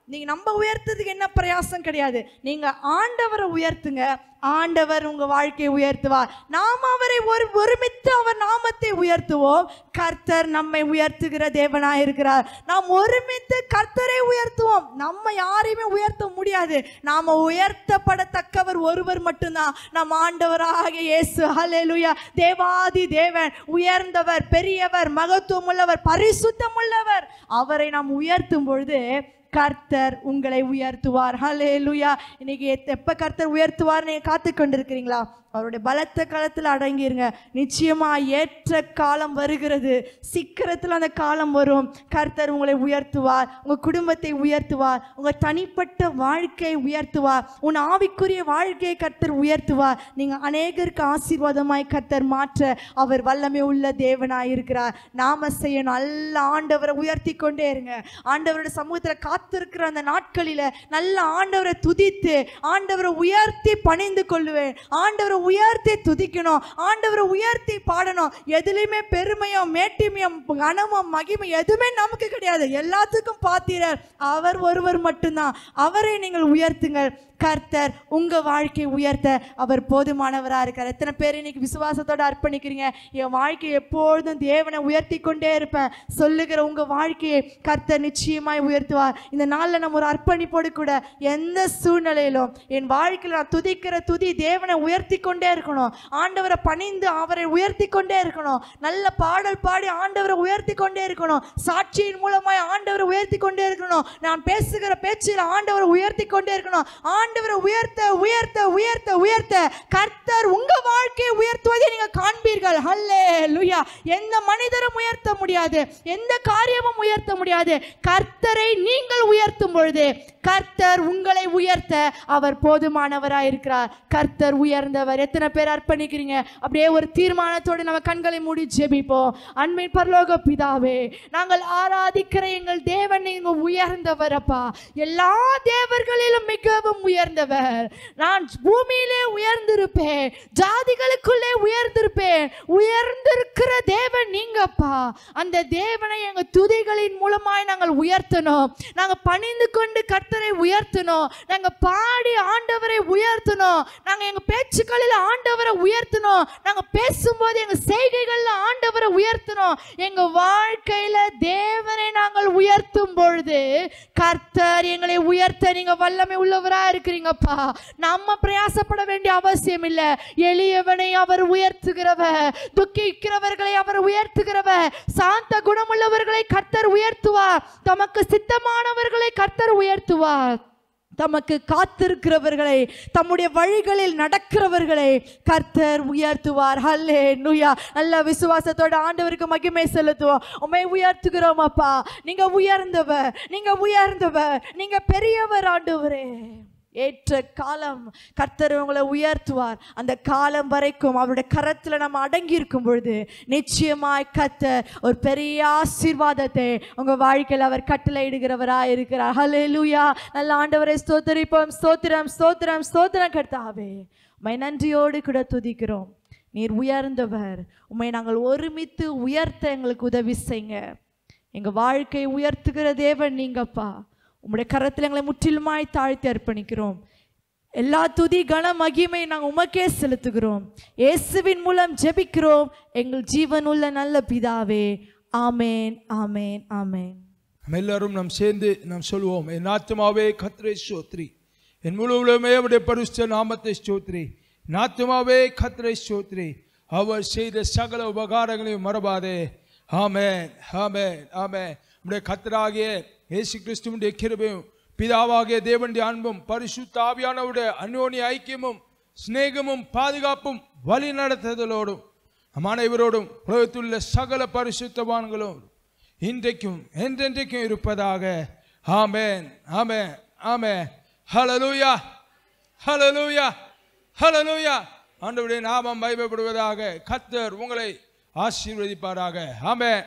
நீங்க நம்ம உயர்த்ததுக்கு என்ன பிரயாசம் கிடையாது நீங்க ஆண்டவரை உயர்த்துங்க ஆண்டவர் உங்க வாழ்க்கையை உயர்த்துவார் நாம் அவரை ஒரு ஒருமித்து அவர் நாமத்தை உயர்த்துவோம் கர்த்தர் நம்மை உயர்த்துகிற தேவனாய் இருக்கிறார் நாம் ஒருமித்து கர்த்தரை உயர்த்துவோம் நம்ம யாரையுமே உயர்த்த முடியாது நாம உயர்த்தப்படத்தக்கவர் ஒருவர் மட்டும்தான் நம் ஆண்டவராகிய இயேசு ஹalleluya தேவாதி தேவன் உயர்ந்தவர் பெரியவர் மகத்துவம் உள்ளவர் பரிசுத்தம் உள்ளவர் அவரை நாம் உயர்த்தும் பொழுது கர்த்தர் உங்களை உயர்த்துவார் ஹalleluya இன்னைக்கு எத்- எப்ப கர்த்தர் உயர்த்துவார் நீங்க காத்து கொண்டிருக்கிறீங்களா அவருடைய பலத்த காலத்தில் அடங்கிருங்க நிச்சயமா ஏற்ற காலம் வருகிறது சீக்கிரத்தில் அந்த காலம் வரும் கர்த்தர் உங்களை உயர்த்துவார் உங்க குடும்பத்தை உயர்த்துவார் உங்க தனிப்பட்ட வாழ்க்கையை உயர்த்துவார் உன் ஆவிக்குரிய வாழ்க்கையை கர்த்தர் உயர்த்துவார் நீங்க அநேகருக்கு ஆசீர்வாதமாய் கர்த்தர் மாற்ற அவர் வல்லமை உள்ள தேவனாய் இருக்கிறார் நாம செய்ய நல்ல ஆண்டவரை உயர்த்தி கொண்டே இருங்க ஆண்டவரோட சமூகத்தில் காத்திருக்கிற அந்த நாட்களில நல்ல ஆண்டவரை துதித்து ஆண்டவரை உயர்த்தி பணிந்து கொள்ளுவேன் ஆண்டவரை உயர்த்தி துதிக்கணும் ஆண்டவரை உயர்த்தி பாடணும் எதுலையுமே பெருமையும் மேட்டிமையும் கனமும் மகிமை எதுவுமே நமக்கு கிடையாது எல்லாத்துக்கும் பாத்திரர் அவர் ஒருவர் மட்டும்தான் அவரை நீங்கள் உயர்த்துங்கள் கர்த்தர் உங்க வாழ்க்கையை உயர்த்த அவர் போதுமானவரா இருக்கார் எத்தனை பேர் இன்னைக்கு விசுவாசத்தோட அர்ப்பணிக்கிறீங்க என் வாழ்க்கையை எப்பொழுதும் தேவனை உயர்த்தி கொண்டே இருப்பேன் சொல்லுகிற உங்க வாழ்க்கையை கர்த்தர் நிச்சயமாய் உயர்த்துவார் இந்த நாளில் நம்ம ஒரு அர்ப்பணிப்போடு கூட எந்த சூழ்நிலையிலும் என் வாழ்க்கையில் நான் துதிக்கிற துதி தேவனை உயர்த்தி கொண்டே இருக்கணும் ஆண்டவரை பணிந்து அவரை உயர்த்தி கொண்டே இருக்கணும் நல்ல பாடல் பாடி ஆண்டவரை உயர்த்தி கொண்டே இருக்கணும் சாட்சியின் மூலமாய் ஆண்டவரை உயர்த்தி கொண்டே இருக்கணும் நான் பேசுகிற பேச்சில் ஆண்டவரை உயர்த்தி கொண்டே இருக்கணும் ஆண்டவரை உயர்த்த உயர்த்த உயர்த்த உயர்த்த கர்த்தர் உங்க வாழ்க்கையை உயர்த்துவதை நீங்க காண்பீர்கள் ஹல்லே லுயா எந்த மனிதரும் உயர்த்த முடியாது எந்த காரியமும் உயர்த்த முடியாது கர்த்தரை நீங்கள் உயர்த்தும் பொழுது கர்த்தர் உங்களை உயர்த்த அவர் போதுமானவராய் இருக்கிறார் கர்த்தர் உயர்ந்தவர் எத்தனை பேர் அர்ப்பணிக்கிறீங்க அப்படியே ஒரு தீர்மானத்தோடு நம்ம கண்களை மூடி ஜெபிப்போம் அன்பின் பரலோக பிதாவே நாங்கள் ஆராதிக்கிற எங்கள் தேவன் நீங்க உயர்ந்தவர் அப்பா எல்லா தேவர்களிலும் மிகவும் உயர்ந்தவர் நான் பூமியிலே உயர்ந்திருப்பேன் ஜாதிகளுக்குள்ளே உயர்ந்திருப்பேன் உயர்ந்திருக்கிற தேவன் நீங்கப்பா அந்த தேவனை எங்க துதிகளின் மூலமாய் நாங்கள் உயர்த்தணும் நாங்க பணிந்து கொண்டு கர்த்தரை உயர்த்தணும் நாங்க பாடி ஆண்டவரை உயர்த்தணும் நாங்க எங்க பேச்சுக்களில் ஆண்டவரை உயர்த்தணும் நாங்க பேசும்போது எங்க செய்கைகள்ல ஆண்டவரை உயர்த்தணும் எங்க வாழ்க்கையில தேவனை நாங்கள் உயர்த்தும் பொழுது கர்த்தர் எங்களை உயர்த்த நீங்க வல்லமை உள்ளவரா இருக்கிறீங்கப்பா நம்ம பிரயாசப்பட வேண்டிய அவசியம் இல்ல எளியவனை அவர் உயர்த்துகிறவர் துக்கிக்கிறவர்களை அவர் உயர்த்துகிறவர் சாந்த குணமுள்ளவர்களை கர்த்தர் உயர்த்துவார் தமக்கு சித்தமானவர்களை கர்த்தர் உயர்த்துவார் தமக்கு காத்திருக்கிறவர்களை தம்முடைய வழிகளில் நடக்கிறவர்களை கர்த்தர் உயர்த்துவார் ஹல்லே நுயா நல்ல விசுவாசத்தோட ஆண்டவருக்கு மகிமை செலுத்துவோம் உமை உயர்த்துகிறோம் அப்பா நீங்க உயர்ந்தவர் நீங்க உயர்ந்தவர் நீங்க பெரியவர் ஆண்டவரே ஏற்ற காலம் கர்த்தர் உங்களை உயர்த்துவார் அந்த காலம் வரைக்கும் அவருடைய கரத்துல நம்ம அடங்கி இருக்கும் பொழுது நிச்சயமாய் கர்த்தர் ஒரு பெரிய ஆசீர்வாதத்தை உங்க வாழ்க்கையில் அவர் கட்டளையிடுகிறவராய் இருக்கிறார் ஹalleluya நல்ல ஆண்டவரை ஸ்தோத்தரிப்போம் ஸ்தோத்திரம் ஸ்தோத்திரம் ஸ்தோத்திரம் கர்த்தாவே உம்மை நன்றியோடு கூட துதிக்கிறோம் நீர் உயர்ந்தவர் உம்மை நாங்கள் ஒருமித்து உயர்த்த எங்களுக்கு உதவி செய்யுங்க எங்க வாழ்க்கையை உயர்த்துகிற தேவன் நீங்கப்பா உம்முடைய கரத்தில் எங்களை முற்றிலுமாய் தாழ்த்தி அர்ப்பணிக்கிறோம் எல்லா துதி கன மகிமை நாங்கள் உமக்கே செலுத்துகிறோம் இயேசுவின் மூலம் ஜெபிக்கிறோம் எங்கள் ஜீவனுள்ள நல்ல பிதாவே ஆமேன் ஆமேன் ஆமேன் நம்ம எல்லாரும் நாம் சேர்ந்து நாம் சொல்லுவோம் என் ஆத்மாவே கத்ரே ஸ்தோத்ரி என் முழு உலகமே அவருடைய பரிசுத்த நாமத்தை ஸ்தோத்ரி என் ஆத்மாவே கத்ரே ஸ்தோத்ரி அவர் செய்த சகல உபகாரங்களையும் மறவாதே ஆமென் ஆமென் ஆமென் நம்முடைய கத்தராகிய இயேசு கிறிஸ்துவனுடைய கிருபையும் பிதாவாகிய தேவனுடைய அன்பும் பரிசுத்த ஆவியானவருடைய அந்யோன்ய ஐக்கியமும் சிநேகமும் பாதுகாப்பும் வழி நடத்துதலோடும் நம் அனைவரோடும் உலகத்துள்ள சகல பரிசுத்தவான்களும் இன்றைக்கும் என்றென்றைக்கும் இருப்பதாக ஆமென் ஆமென் ஆமென் ஹalleluya ஹalleluya ஹalleluya ஆண்டவருடைய நாமம் மகிமைப்படுவதாக கர்த்தர் உங்களை ஆசீர்வதிப்பாராக ஆமென்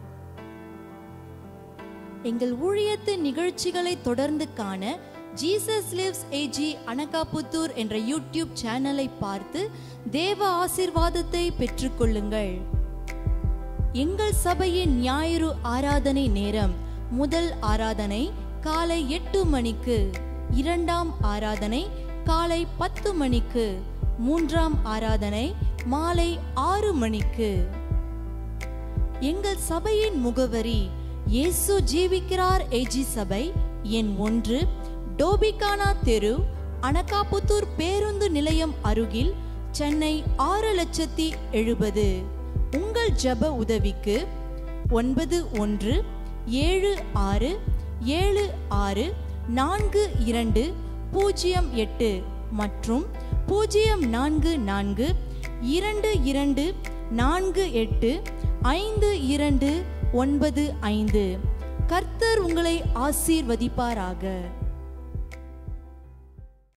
எங்கள் ஊழியத்தின் நிகழ்ச்சிகளை தொடர்ந்து காண ஜீசஸ் லிவ்ஸ் ஏஜி அனகாபுத்தூர் என்ற யூடியூப் சேனலை பார்த்து தேவ ஆசீர்வாதத்தை பெற்றுக்கொள்ளுங்கள் எங்கள் சபையின் ஞாயிறு ஆராதனை நேரம் முதல் ஆராதனை காலை எட்டு மணிக்கு இரண்டாம் ஆராதனை காலை பத்து மணிக்கு மூன்றாம் ஆராதனை மாலை ஆறு மணிக்கு எங்கள் சபையின் முகவரி இயேசு ஜீவிக்கிறார் ஏஜி சபை எண் ஒன்று டோபிகானா தெரு அனகாபுத்தூர் பேருந்து நிலையம் அருகில் சென்னை ஆறு லட்சத்தி எழுபது உங்கள் ஜெப உதவிக்கு ஒன்பது ஒன்று ஏழு ஆறு ஏழு ஆறு நான்கு இரண்டு பூஜ்ஜியம் எட்டு மற்றும் பூஜ்ஜியம் நான்கு நான்கு இரண்டு இரண்டு நான்கு எட்டு ஐந்து இரண்டு ஒன்பது ஐந்து கர்த்தர் உங்களை ஆசீர்வதிப்பாராக